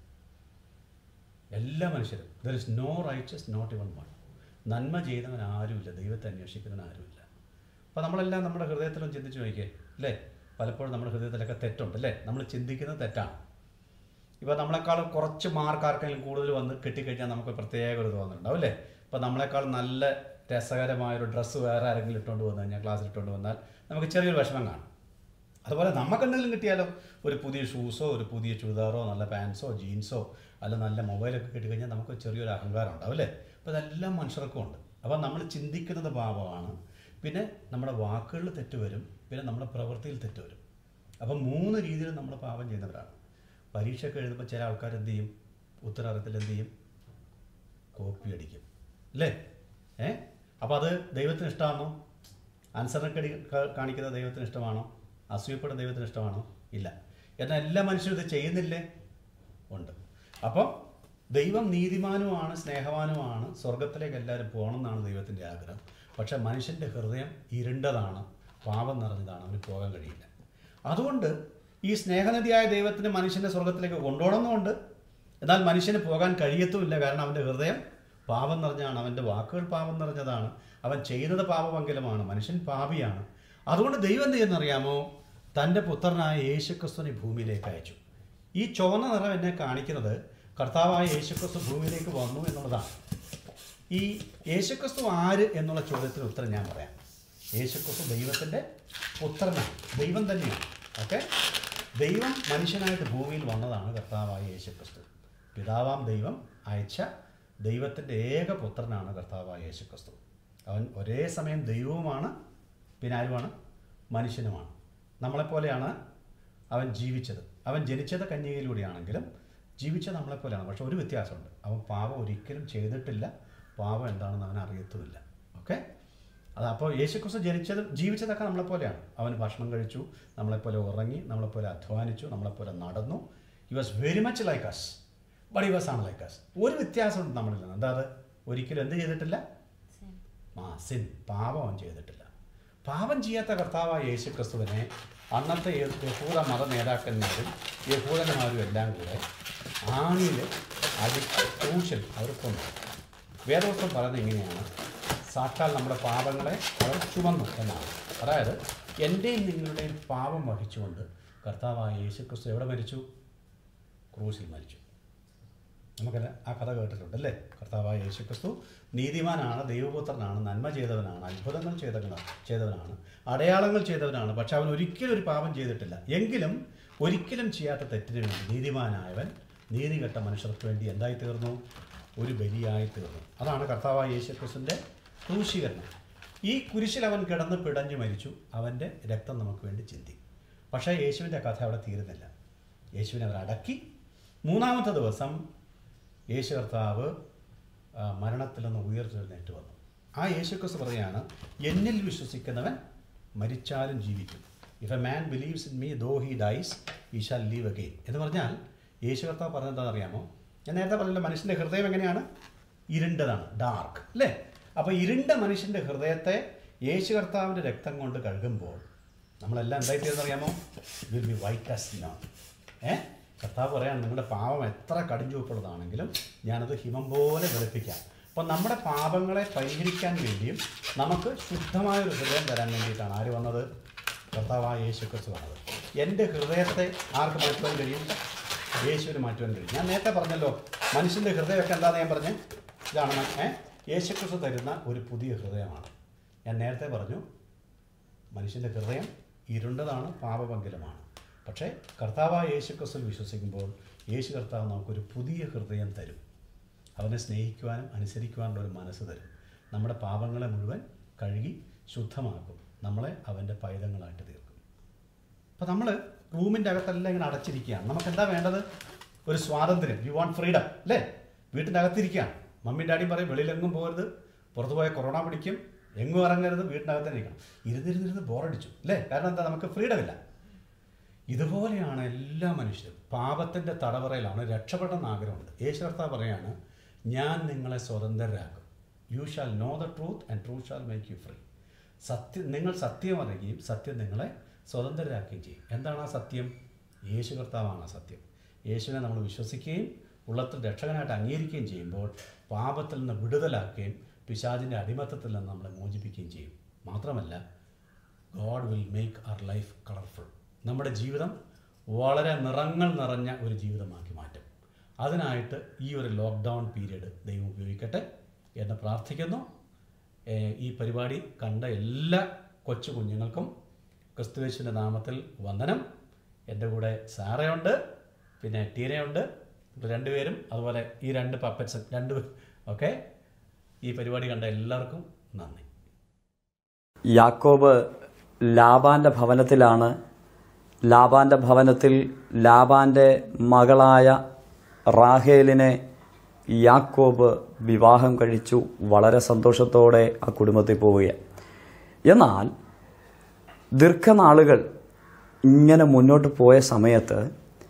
എല്ലാ മനുഷ്യരും there is no righteous not even one നന്മ ചെയ്യുന്നവൻ ആരുമില്ല ദൈവത്തെ അന്വേഷിക്കുന്നവൻ ആരുമില്ല അപ്പോൾ നമ്മളെല്ലാം നമ്മുടെ ഹൃദയത്തിലും ചിന്തിച്ച് നോക്കിയേ അല്ലേ പലപ്പോഴും നമ്മുടെ ഹൃദയത്തിലൊക്കെ തെറ്റുണ്ട് അല്ലേ നമ്മൾ ചിന്തിക്കുന്നത് തെറ്റാണ് ഇപ്പോൾ നമ്മളെക്കാളും കുറച്ച് മാർക്ക് ആർക്കെങ്കിലും കൂടുതൽ വന്ന് കിട്ടിക്കഴിഞ്ഞാൽ നമുക്ക് പ്രത്യേക ഒരു തോന്നുന്നുണ്ടാവും അല്ലേ ഇപ്പോൾ നമ്മളെക്കാൾ നല്ല രസകരമായൊരു ഡ്രസ്സ് വേറെ ആരെങ്കിലും ഇട്ടുകൊണ്ട് വന്നു കഴിഞ്ഞാൽ ക്ലാസ്സിൽ ഇട്ടുകൊണ്ട് വന്നാൽ നമുക്ക് ചെറിയൊരു വിഷമം കാണും അതുപോലെ നമുക്ക് എന്തെങ്കിലും കിട്ടിയാലോ ഒരു പുതിയ ഷൂസോ ഒരു പുതിയ ചുരിദാറോ നല്ല പാൻസോ ജീൻസോ അല്ല നല്ല മൊബൈലൊക്കെ കിട്ടിക്കഴിഞ്ഞാൽ നമുക്ക് ചെറിയൊരു അഹങ്കാരം ഉണ്ടാവും അല്ലേ അപ്പോൾ ഇതെല്ലാം മനുഷ്യർക്കും ഉണ്ട് അപ്പോൾ നമ്മൾ ചിന്തിക്കുന്നത് പാപമാണ് പിന്നെ നമ്മുടെ വാക്കുകളിൽ തെറ്റ് വരും പിന്നെ നമ്മുടെ പ്രവൃത്തിയിൽ തെറ്റ് വരും അപ്പം മൂന്ന് രീതിയിൽ നമ്മൾ പാപം ചെയ്യുന്നവരാണ് പരീക്ഷയൊക്കെ എഴുതുമ്പോൾ ചില ആൾക്കാർ എന്ത് ചെയ്യും ഉത്തരവാദിത്തത്തിൽ എന്ത് ചെയ്യും കോപ്പി അടിക്കും അല്ലേ ഏ അപ്പോൾ അത് ദൈവത്തിന് ഇഷ്ടമാണോ അനുസരണക്കടി ക- കാണിക്കുന്ന ദൈവത്തിന് ഇഷ്ടമാണോ അസൂയപ്പെടുന്ന ദൈവത്തിന് ഇഷ്ടമാണോ ഇല്ല എന്നാൽ എല്ലാ മനുഷ്യരും ഇത് ചെയ്യുന്നില്ലേ ഉണ്ട് അപ്പോൾ ദൈവം നീതിമാനുമാണ് സ്നേഹവാനുമാണ് സ്വർഗത്തിലേക്ക് എല്ലാവരും പോകണം എന്നാണ് ദൈവത്തിൻ്റെ ആഗ്രഹം പക്ഷേ മനുഷ്യൻ്റെ ഹൃദയം ഇരുണ്ടതാണ് പാപം നിറഞ്ഞതാണ് അവന് പോകാൻ കഴിയില്ല അതുകൊണ്ട് ഈ സ്നേഹനിധിയായ ദൈവത്തിന് മനുഷ്യനെ സ്വർഗത്തിലേക്ക് കൊണ്ടുപോകണമെന്നുണ്ട് എന്നാൽ മനുഷ്യന് പോകാൻ കഴിയത്തുമില്ല കാരണം അവൻ്റെ ഹൃദയം പാപം നിറഞ്ഞാണ് അവൻ്റെ വാക്കുകൾ പാപം നിറഞ്ഞതാണ് അവൻ ചെയ്യുന്നത് പാപമംഗലമാണ് മനുഷ്യൻ പാപിയാണ് അതുകൊണ്ട് ദൈവം എന്ത് ചെയ്യുന്നറിയാമോ തൻ്റെ പുത്രനായ യേശുക്രിസ്തുവിനെ ഭൂമിയിലേക്ക് അയച്ചു ഈ ചുവന്ന നിറം എന്നെ കാണിക്കുന്നത് കർത്താവായ യേശുക്രിസ്തു ഭൂമിയിലേക്ക് വന്നു എന്നുള്ളതാണ് ഈ യേശുക്രിസ്തു ആര് എന്നുള്ള ചോദ്യത്തിന് ഉത്തരം ഞാൻ പറയാം യേശുക്രിസ്തു ദൈവത്തിൻ്റെ പുത്രനാണ് ദൈവം തന്നെയാണ് ഓക്കെ ദൈവം മനുഷ്യനായിട്ട് ഭൂമിയിൽ വന്നതാണ് കർത്താവായ യേശുക്രിസ്തു പിതാവാം ദൈവം അയച്ച ദൈവത്തിൻ്റെ ഏക പുത്രനാണ് കർത്താവായ യേശുക്രിസ്തു അവൻ ഒരേ സമയം ദൈവവുമാണ് പിന്നെ ആരുമാണ് മനുഷ്യനുമാണ് നമ്മളെപ്പോലെയാണ് അവൻ ജീവിച്ചത് അവൻ ജനിച്ചത് കന്യകയിലൂടെയാണെങ്കിലും ജീവിച്ചത് നമ്മളെപ്പോലെയാണ് പക്ഷെ ഒരു വ്യത്യാസമുണ്ട് അവൻ പാപം ഒരിക്കലും ചെയ്തിട്ടില്ല പാപം എന്താണെന്ന് അവൻ അറിയത്തുമില്ല ഓക്കെ അത് അപ്പോൾ യേശുക്രിസ്തു ജനിച്ചത് ജീവിച്ചതൊക്കെ നമ്മളെപ്പോലെയാണ് അവൻ ഭക്ഷണം കഴിച്ചു നമ്മളെപ്പോലെ ഉറങ്ങി നമ്മളെപ്പോലെ അധ്വാനിച്ചു നമ്മളെപ്പോലെ നടന്നു he was very much like us but he was ആണ് ലൈക്ക് അസ് ഒരു വ്യത്യാസമുണ്ട് നമ്മളിൽ നിന്ന് എന്താ അത് ഒരിക്കലും എന്ത് ചെയ്തിട്ടില്ല ആ സിൻ പാപം അവൻ ചെയ്തിട്ടില്ല പാപം ചെയ്യാത്ത കർത്താവായ യേശു ക്രിസ്തുവിനെ അന്നത്തെ യ- യഹൂദ മത നേതാക്കന്മാരും യഹൂദന്മാരും എല്ലാം കൂടെ ആണിയിൽ അടി ക്രൂശിൽ അവർ കൊന്നു വേദവസ്ത്രം പറയുന്നത് ഇങ്ങനെയാണ് സാക്ഷാൽ നമ്മുടെ പാപങ്ങളെ അവർ ചുമന്നു എന്നാണ് അതായത് എൻ്റെയും നിങ്ങളുടെയും പാപം വഹിച്ചുകൊണ്ട് കർത്താവായ യേശു ക്രിസ്തു എവിടെ മരിച്ചു ക്രൂശിൽ മരിച്ചു നമുക്കത് ആ കഥ കേട്ടിട്ടുണ്ട് അല്ലേ കർത്താവായ യേശു ക്രിസ്തു നീതിമാനാണ് ദൈവപുത്രനാണ് നന്മ ചെയ്തവനാണ് അത്ഭുതങ്ങൾ ചെയ്തവനാണ് ചെയ്തവനാണ് അടയാളങ്ങൾ ചെയ്തവനാണ് പക്ഷെ അവൻ ഒരിക്കലും ഒരു പാപം ചെയ്തിട്ടില്ല എങ്കിലും ഒരിക്കലും ചെയ്യാത്ത തെറ്റിന് വേണ്ടി നീതിമാനായവൻ നീതികെട്ട മനുഷ്യർക്ക് വേണ്ടി എന്തായി തീർന്നു ഒരു ബലിയായി തീർന്നു അതാണ് കർത്താവായ യേശു ക്രിസ്തുവിൻ്റെ ക്രൂശീകരണം ഈ കുരിശിൽ അവൻ കിടന്ന് പിടഞ്ഞു മരിച്ചു അവൻ്റെ രക്തം നമുക്ക് വേണ്ടി ചിന്തി പക്ഷേ യേശുവിൻ്റെ കഥ അവിടെ തീരുന്നില്ല യേശുവിനെ അവർ അടക്കി മൂന്നാമത്തെ ദിവസം യേശു കർത്താവ് ആ, മരണത്തിൽ നിന്ന് ഉയർത്തെഴുന്നേറ്റ് വന്നു ആ യേശു ക്രിസ്തു പറയാണ് എന്നിൽ വിശ്വസിക്കുന്നവൻ മരിച്ചാലും ജീവിക്കും if a man believes in me though he dies he shall live again എന്ന് പറഞ്ഞാൽ യേശു കർത്താവ് പറഞ്ഞത് എന്താണെന്ന് അറിയാമോ ഞാൻ നേരത്തെ പറഞ്ഞില്ല മനുഷ്യൻ്റെ ഹൃദയം എങ്ങനെയാണ് ഇരുണ്ടതാണ് ഡാർക്ക് അല്ലേ അപ്പോൾ ഇരുണ്ട മനുഷ്യൻ്റെ ഹൃദയത്തെ യേശു കർത്താവിൻ്റെ രക്തം കൊണ്ട് കഴുകുമ്പോൾ നമ്മളെല്ലാം എന്തായിത്തീർന്ന് അറിയാമോ will be white as snow ഏ കർത്താവ് പറയാണ് നിങ്ങളുടെ പാപം എത്ര കടുംചുവപ്പുള്ളതാണെങ്കിലും ഞാനത് ഹിമം പോലെ വെളുപ്പിക്കാം അപ്പോൾ നമ്മുടെ പാപങ്ങളെ പരിഹരിക്കാൻ വേണ്ടിയും നമുക്ക് ശുദ്ധമായ ഒരു ഹൃദയം തരാൻ വേണ്ടിയിട്ടാണ് ആര് വന്നത് കർത്താവായ യേശു ക്രിസ്തു വന്നത് എൻ്റെ ഹൃദയത്തെ ആർക്ക് മാറ്റുവാൻ കഴിയും യേശുവിന് മാറ്റുവാൻ കഴിയും ഞാൻ നേരത്തെ പറഞ്ഞല്ലോ മനുഷ്യൻ്റെ ഹൃദയമൊക്കെ എന്താണെന്ന് ഞാൻ പറഞ്ഞു ഇതാണ് മ- ഏ യേശു ക്രിസ്തു തരുന്ന ഒരു പുതിയ ഹൃദയമാണ് ഞാൻ നേരത്തെ പറഞ്ഞു മനുഷ്യൻ്റെ ഹൃദയം ഇരുണ്ടതാണ് പാപമംഗലമാണ് പക്ഷേ കർത്താവായ യേശു ക്രിസ്തുവിൽ വിശ്വസിക്കുമ്പോൾ യേശു കർത്താവ് നമുക്കൊരു പുതിയ ഹൃദയം തരും അവനെ സ്നേഹിക്കുവാനും അനുസരിക്കുവാനുള്ള ഒരു മനസ്സ് തരും നമ്മുടെ പാപങ്ങളെ മുഴുവൻ കഴുകി ശുദ്ധമാക്കും നമ്മളെ അവൻ്റെ പൈതങ്ങളായിട്ട് തീർക്കും അപ്പോൾ നമ്മൾ റൂമിൻ്റെ അകത്തെല്ലാം ഇങ്ങനെ അടച്ചിരിക്കുകയാണ് നമുക്ക് എന്താ വേണ്ടത് ഒരു സ്വാതന്ത്ര്യം യു വാണ്ട് ഫ്രീഡം അല്ലേ വീട്ടിൻ്റെ അകത്തിരിക്കുകയാണ് മമ്മി ഡാഡിയും പറയും വെളിയിലെങ്ങും പോകരുത് പുറത്ത് പോയാൽ കൊറോണ പിടിക്കും എങ്ങും ഇറങ്ങരുത് വീട്ടിനകത്ത് തന്നെ ഇരിക്കണം ഇരുന്നിരുന്നിരുന്ന് ബോറടിച്ചു അല്ലേ കാരണം എന്താ നമുക്ക് ഫ്രീഡം ഇല്ല ഇതുപോലെയാണ് എല്ലാ മനുഷ്യരും പാപത്തിൻ്റെ തടവറയിലാണ് രക്ഷപ്പെടണമെന്ന് ആഗ്രഹമുണ്ട് യേശു കർത്താവ് പറയാണ് ഞാൻ നിങ്ങളെ സ്വതന്ത്രരാക്കും you shall know the truth and truth shall make you free സത്യം നിങ്ങൾ സത്യം അറിയുകയും സത്യം നിങ്ങളെ സ്വതന്ത്രരാക്കുകയും ചെയ്യും എന്താണ് ആ സത്യം യേശു കർത്താവാണ് ആ സത്യം യേശുവിനെ നമ്മൾ വിശ്വസിക്കുകയും ഉള്ളത്തിൽ രക്ഷകനായിട്ട് അംഗീകരിക്കുകയും ചെയ്യുമ്പോൾ പാപത്തിൽ നിന്ന് വിടുതലാക്കുകയും പിശാചിൻ്റെ അടിമത്തത്തിൽ നിന്ന് നമ്മളെ മോചിപ്പിക്കുകയും ചെയ്യും മാത്രമല്ല God will make our life colourful നമ്മുടെ ജീവിതം വളരെ നിറങ്ങൾ നിറഞ്ഞ ഒരു ജീവിതമാക്കി മാറ്റും അതിനായിട്ട് ഈ ഒരു ലോക്ക്ഡൗൺ പീരീഡ് ദൈവം ഉപയോഗിക്കട്ടെ എന്ന് പ്രാർത്ഥിക്കുന്നു ഏഹ് ഈ പരിപാടി കണ്ട എല്ലാ കൊച്ചു കുഞ്ഞുങ്ങൾക്കും ക്രിസ്തുവേശുവിൻ്റെ നാമത്തിൽ വന്ദനം എൻ്റെ കൂടെ സാറയുണ്ട് പിന്നെ ടീനയുണ്ട് ഇവർ രണ്ടുപേരും അതുപോലെ ഈ രണ്ട് പപ്പറ്റ്സ് രണ്ട് ഓക്കെ ഈ പരിപാടി കണ്ട എല്ലാവർക്കും നന്ദി യാക്കോബ് ലാബാന്റെ ഭവനത്തിലാണ് ലാബാന്റെ ഭവനത്തിൽ ലാബാന്റെ മകളായ റാഹേലിനെ യാക്കോബ് വിവാഹം കഴിച്ചു വളരെ സന്തോഷത്തോടെ ആ കുടുംബത്തിൽ പോവുകയാണ് എന്നാൽ ദീർഘനാളുകൾ ഇങ്ങനെ മുന്നോട്ട് പോയ സമയത്ത്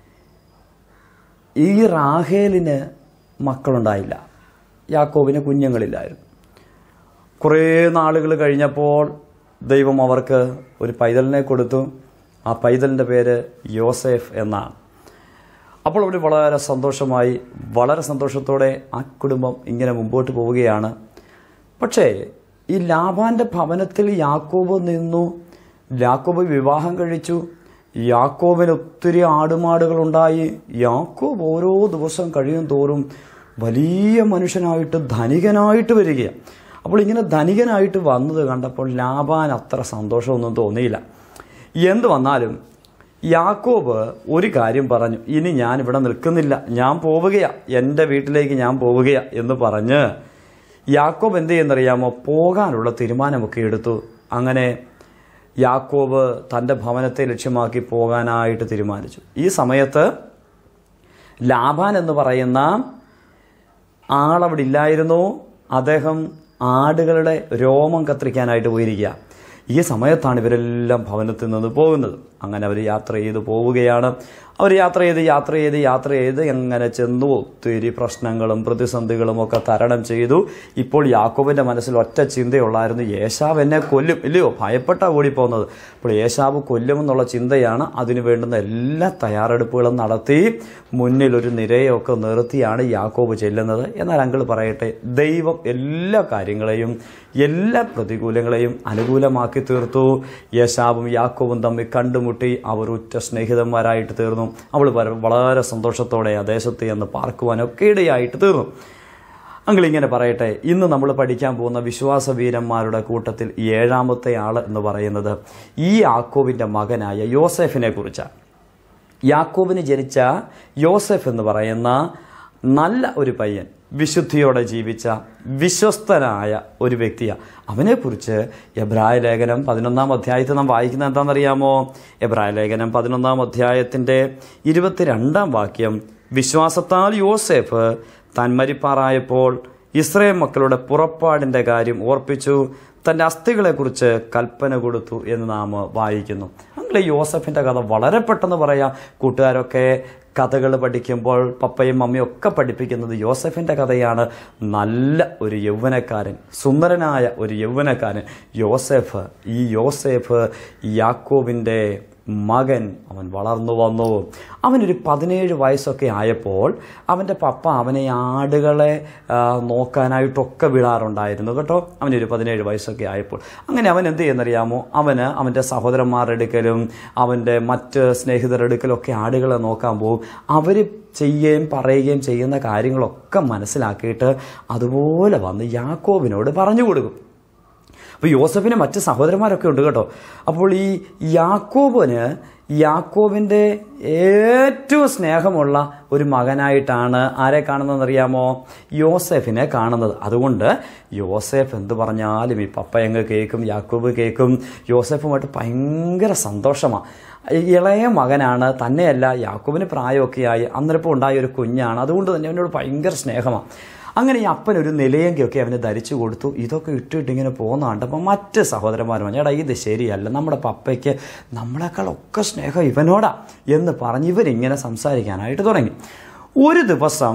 ഈ റാഹേലിന് മക്കളുണ്ടായില്ല യാക്കോബിന് കുഞ്ഞുങ്ങളില്ലായിരുന്നു കുറേ നാളുകൾ കഴിഞ്ഞപ്പോൾ ദൈവം അവർക്ക് ഒരു പൈതലിനെ കൊടുത്തു ആ പൈതലിൻ്റെ പേര് യോസേഫ് എന്നാണ് അപ്പോൾ അവർ വളരെ സന്തോഷമായി വളരെ സന്തോഷത്തോടെ ആ കുടുംബം ഇങ്ങനെ മുമ്പോട്ട് പോവുകയാണ് പക്ഷേ ഈ ലാബാന്റെ ഭവനത്തിൽ യാക്കോബ് നിന്നു യാക്കോബ് വിവാഹം കഴിച്ചു യാക്കോബിന് ഒത്തിരി ആടുമാടുകളുണ്ടായി യാക്കോബ് ഓരോ ദിവസം കഴിയും തോറും വലിയ മനുഷ്യനായിട്ട് ധനികനായിട്ട് വരികയാണ് അപ്പോൾ ഇങ്ങനെ ധനികനായിട്ട് വന്നത് കണ്ടപ്പോൾ ലാബാൻ അത്ര സന്തോഷമൊന്നും തോന്നിയില്ല എന്ത് വന്നാലും യാക്കോബ് ഒരു കാര്യം പറഞ്ഞു ഇനി ഞാൻ ഇവിടെ നിൽക്കുന്നില്ല ഞാൻ പോവുകയാ എൻ്റെ വീട്ടിലേക്ക് ഞാൻ പോവുകയാ എന്ന് പറഞ്ഞ് യാക്കോബ് എന്ത് ചെയ്യുന്നറിയാമോ പോകാനുള്ള തീരുമാനമൊക്കെ എടുത്തു അങ്ങനെ യാക്കോബ് തൻ്റെ ഭവനത്തെ ലക്ഷ്യമാക്കി പോകാനായിട്ട് തീരുമാനിച്ചു ഈ സമയത്ത് ലാബാൻ എന്ന് പറയുന്ന ആളവിടെ ഇല്ലായിരുന്നു അദ്ദേഹം ആടുകളുടെ രോമം കത്തിരിക്കാനായിട്ട് പോയിരിക്കുക ഈ സമയത്താണ് ഇവരെല്ലാം ഭവനത്തിൽ നിന്ന് പോകുന്നത് അങ്ങനെ അവർ യാത്ര ചെയ്ത് പോവുകയാണ് അവർ യാത്ര ചെയ്ത് യാത്ര ചെയ്ത് യാത്ര ചെയ്ത് എങ്ങനെ ചെന്നു ഒത്തിരി പ്രശ്നങ്ങളും പ്രതിസന്ധികളും ഒക്കെ തരണം ചെയ്തു ഇപ്പോൾ യാക്കോബിന്റെ മനസ്സിൽ ഒറ്റ ചിന്തയുള്ളായിരുന്നു യേശാവ് എന്നെ കൊല്ലും ഇല്ലയോ ഭയപ്പെട്ടാ ഓടിപ്പോകുന്നത് അപ്പോൾ യേശാവ് കൊല്ലുമെന്നുള്ള ചിന്തയാണ് അതിനു വേണ്ടുന്ന എല്ലാ തയ്യാറെടുപ്പുകളും നടത്തി മുന്നിൽ ഒരു നിരയൊക്കെ നിർത്തിയാണ് യാക്കോബ് ചെല്ലുന്നത് എന്നാൽ അങ്കിൾ പറയട്ടെ ദൈവം എല്ലാ കാര്യങ്ങളെയും എല്ലാ പ്രതികൂലങ്ങളെയും അനുകൂലമാക്കി തീർത്തു യേശാവും യാക്കോവും തമ്മിൽ കണ്ടുമുട്ടി അവർ ഉറ്റ സ്നേഹിതന്മാരായിട്ട് തീർന്നു അവൾ വര- വളരെ സന്തോഷത്തോടെ ആ ദേശത്ത് ചെന്ന് പാർക്കുവാനൊക്കെ ഇടയായിട്ട് തീർന്നു അങ്കിൾ ഇങ്ങനെ പറയട്ടെ ഇന്ന് നമ്മൾ പഠിക്കാൻ പോകുന്ന വിശ്വാസ വീരന്മാരുടെ കൂട്ടത്തിൽ ഏഴാമത്തെ ആള് എന്ന് പറയുന്നത് ഈ യാക്കോവിന്റെ മകനായ യോസെഫിനെ കുറിച്ചാണ് യാക്കോബിന് ജനിച്ച യോസെഫ് എന്ന് പറയുന്ന നല്ല ഒരു പയ്യൻ വിശുദ്ധിയോടെ ജീവിച്ച വിശ്വസ്തനായ ഒരു വ്യക്തിയാണ് അവനെക്കുറിച്ച് എബ്രായ ലേഖനം പതിനൊന്നാം അധ്യായത്തിൽ നാം വായിക്കുന്നത് എന്താണെന്നറിയാമോ എബ്രായ ലേഖനം പതിനൊന്നാം അധ്യായത്തിൻ്റെ ഇരുപത്തിരണ്ടാം വാക്യം വിശ്വാസത്താൽ യോസേഫ് താൻ മരിപ്പാറായപ്പോൾ ഇസ്രയേൽ മക്കളുടെ പുറപ്പാടിൻ്റെ കാര്യം ഓർപ്പിച്ചു തൻ്റെ അസ്ഥികളെക്കുറിച്ച് കൽപ്പന കൊടുത്തു എന്ന് നാം വായിക്കുന്നു അങ്ങനെ യോസഫിൻ്റെ കഥ വളരെ പെട്ടെന്ന് പറയാം കൂട്ടുകാരൊക്കെ കഥകൾ പഠിക്കുമ്പോൾ പപ്പയും മമ്മിയും ഒക്കെ പഠിപ്പിക്കുന്നത് യോസഫിൻ്റെ കഥയാണ് നല്ല ഒരു യൗവനക്കാരൻ സുന്ദരനായ ഒരു യൗവനക്കാരൻ യോസെഫ് ഈ യോസെഫ് യാക്കോബിൻ്റെ മകൻ അവൻ വളർന്നു വന്നു അവനൊരു പതിനേഴ് വയസ്സൊക്കെ ആയപ്പോൾ അവൻ്റെ പപ്പ അവനെ ആടുകളെ ആ, നോക്കാനായിട്ടൊക്കെ വിടാറുണ്ടായിരുന്നു കേട്ടോ അവനൊരു പതിനേഴ് വയസ്സൊക്കെ ആയപ്പോൾ അങ്ങനെ അവൻ എന്ത് ചെയ്യുന്നറിയാമോ അവന് അവൻ്റെ സഹോദരന്മാരുടെ അടുക്കലും അവൻ്റെ മറ്റ് സ്നേഹിതരുടെ അടുക്കലൊക്കെ ആടുകളെ നോക്കാൻ പോകും അവർ ചെയ്യുകയും പറയുകയും ചെയ്യുന്ന കാര്യങ്ങളൊക്കെ മനസ്സിലാക്കിയിട്ട് അതുപോലെ വന്ന് യാക്കോബിനോട് പറഞ്ഞു കൊടുക്കും അപ്പോൾ യോസഫിന് മറ്റ് സഹോദരന്മാരൊക്കെ ഉണ്ട് കേട്ടോ അപ്പോൾ ഈ യാക്കോബിന് യാക്കോബിൻ്റെ ഏറ്റവും സ്നേഹമുള്ള ഒരു മകനായിട്ടാണ് ആരെ കാണുന്നതെന്നറിയാമോ യോസെഫിനെ കാണുന്നത് അതുകൊണ്ട് യോസെഫ് എന്ത് പറഞ്ഞാലും ഈ പപ്പ എങ്ങ് കേൾക്കും യാക്കോബ് കേൾക്കും യോസെഫുമായിട്ട് ഭയങ്കര സന്തോഷമാണ് ഇളയ മകനാണ് തന്നെയല്ല യാക്കോബിന് പ്രായമൊക്കെയായി അന്നേരപ്പോൾ ഉണ്ടായ ഒരു കുഞ്ഞാണ് അതുകൊണ്ട് തന്നെ അവനോട് ഭയങ്കര സ്നേഹമാണ് അങ്ങനെ ഈ അപ്പൻ ഒരു നിലയെങ്കിയൊക്കെ അവന് ധരിച്ചു കൊടുത്തു ഇതൊക്കെ ഇട്ടിട്ട് ഇങ്ങനെ പോകുന്ന കണ്ടപ്പോൾ മറ്റ് സഹോദരന്മാർ പറഞ്ഞു എടാ ഇത് ശരിയല്ല നമ്മുടെ പപ്പയ്ക്ക് നമ്മളെക്കാളൊക്കെ സ്നേഹം ഇവനോടാ എന്ന് പറഞ്ഞ് ഇവരിങ്ങനെ സംസാരിക്കാനായിട്ട് തുടങ്ങി ഒരു ദിവസം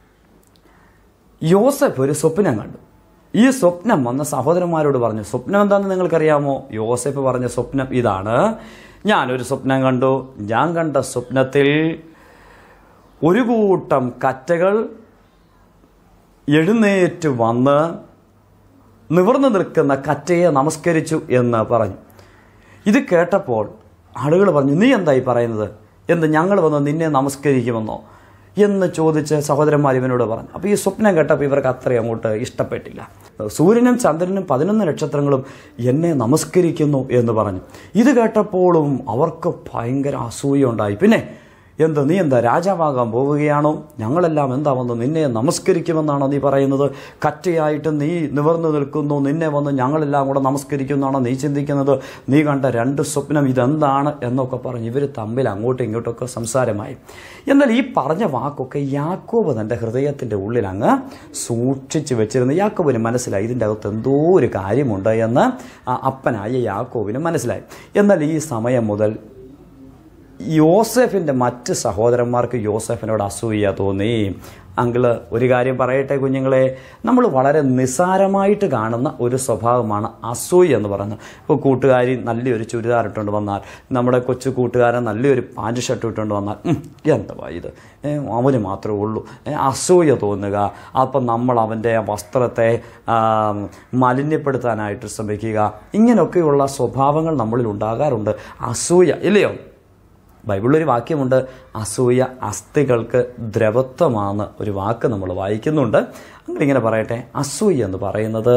യോസഫ് ഒരു സ്വപ്നം കണ്ടു ഈ സ്വപ്നം വന്ന സഹോദരന്മാരോട് പറഞ്ഞു സ്വപ്നം എന്താണെന്ന് നിങ്ങൾക്കറിയാമോ യോസഫ് പറഞ്ഞ സ്വപ്നം ഇതാണ് ഞാനൊരു സ്വപ്നം കണ്ടു ഞാൻ കണ്ട സ്വപ്നത്തിൽ ഒരു കൂട്ടം കറ്റകൾ എഴുന്നേറ്റ് വന്ന് നിവർന്നു നിൽക്കുന്ന കറ്റയെ നമസ്കരിച്ചു എന്ന് പറഞ്ഞു ഇത് കേട്ടപ്പോൾ ആളുകൾ പറഞ്ഞു നീ എന്തായി പറയുന്നത് എന്ത് ഞങ്ങൾ വന്ന് നിന്നെ നമസ്കരിക്കുമെന്നോ എന്ന് ചോദിച്ച് സഹോദരന്മാർ ഇവനോട് പറഞ്ഞു അപ്പോൾ ഈ സ്വപ്നം കേട്ടപ്പോൾ ഇവർക്ക് അത്രയും അങ്ങോട്ട് ഇഷ്ടപ്പെട്ടില്ല സൂര്യനും ചന്ദ്രനും പതിനൊന്ന് നക്ഷത്രങ്ങളും എന്നെ നമസ്കരിക്കുന്നു എന്ന് പറഞ്ഞു ഇത് കേട്ടപ്പോഴും അവർക്ക് ഭയങ്കര അസൂയ ഉണ്ടായി പിന്നെ എന്ത് നീ എന്താ രാജാവാകാൻ പോവുകയാണോ ഞങ്ങളെല്ലാം എന്താ വന്ന് നിന്നെ നമസ്കരിക്കുമെന്നാണോ നീ പറയുന്നത് കറ്റയായിട്ട് നീ നിവർന്നു നിൽക്കുന്നു നിന്നെ വന്ന് ഞങ്ങളെല്ലാം കൂടെ നമസ്കരിക്കുമെന്നാണോ നീ ചിന്തിക്കുന്നത് നീ കണ്ട രണ്ട് സ്വപ്നം ഇതെന്താണ് എന്നൊക്കെ പറഞ്ഞ് ഇവർ തമ്മിൽ അങ്ങോട്ടും ഇങ്ങോട്ടൊക്കെ സംസാരമായി എന്നാൽ ഈ പറഞ്ഞ വാക്കൊക്കെ യാക്കോബ് തൻ്റെ ഹൃദയത്തിൻ്റെ ഉള്ളിൽ അങ്ങ് സൂക്ഷിച്ചു വെച്ചിരുന്നു യാക്കോബിന് മനസ്സിലായി ഇതിൻ്റെ അകത്ത് എന്തോ ഒരു കാര്യമുണ്ട് എന്ന് ആ അപ്പനായ യാക്കോബിന് മനസ്സിലായി എന്നാൽ ഈ സമയം മുതൽ യോസെഫിൻ്റെ മറ്റ് സഹോദരന്മാർക്ക് യോസെഫിനോട് അസൂയ തോന്നി അങ്കിള് ഒരു കാര്യം പറയട്ടെ കുഞ്ഞുങ്ങളെ നമ്മൾ വളരെ നിസ്സാരമായിട്ട് കാണുന്ന ഒരു സ്വഭാവമാണ് അസൂയ എന്ന് പറയുന്നത് ഇപ്പോൾ കൂട്ടുകാരി നല്ലൊരു ചുരിദാർ ഇട്ടുകൊണ്ട് വന്നാൽ നമ്മുടെ കൊച്ചു കൂട്ടുകാരൻ നല്ലൊരു പാൻറ് ഷർട്ട് ഇട്ടുകൊണ്ട് വന്നാൽ "ഉം, എന്തുവാ ഇത് ഏ, അവന് മാത്രമേ ഉള്ളൂ ഏ, അസൂയ തോന്നുക അപ്പം നമ്മൾ അവൻ്റെ വസ്ത്രത്തെ ആ, മലിന്യപ്പെടുത്താനായിട്ട് ശ്രമിക്കുക ഇങ്ങനെയൊക്കെയുള്ള സ്വഭാവങ്ങൾ നമ്മളിൽ ഉണ്ടാകാറുണ്ട് അസൂയ ഇല്ലയോ ബൈബിളിലൊരു വാക്യമുണ്ട് അസൂയ അസ്ഥികൾക്ക് ദ്രവത്വമാണ് ഒരു വാക്ക് നമ്മൾ വായിക്കുന്നുണ്ട് അങ്ങനെ ഇങ്ങനെ പറയട്ടെ അസൂയ എന്ന് പറയുന്നത്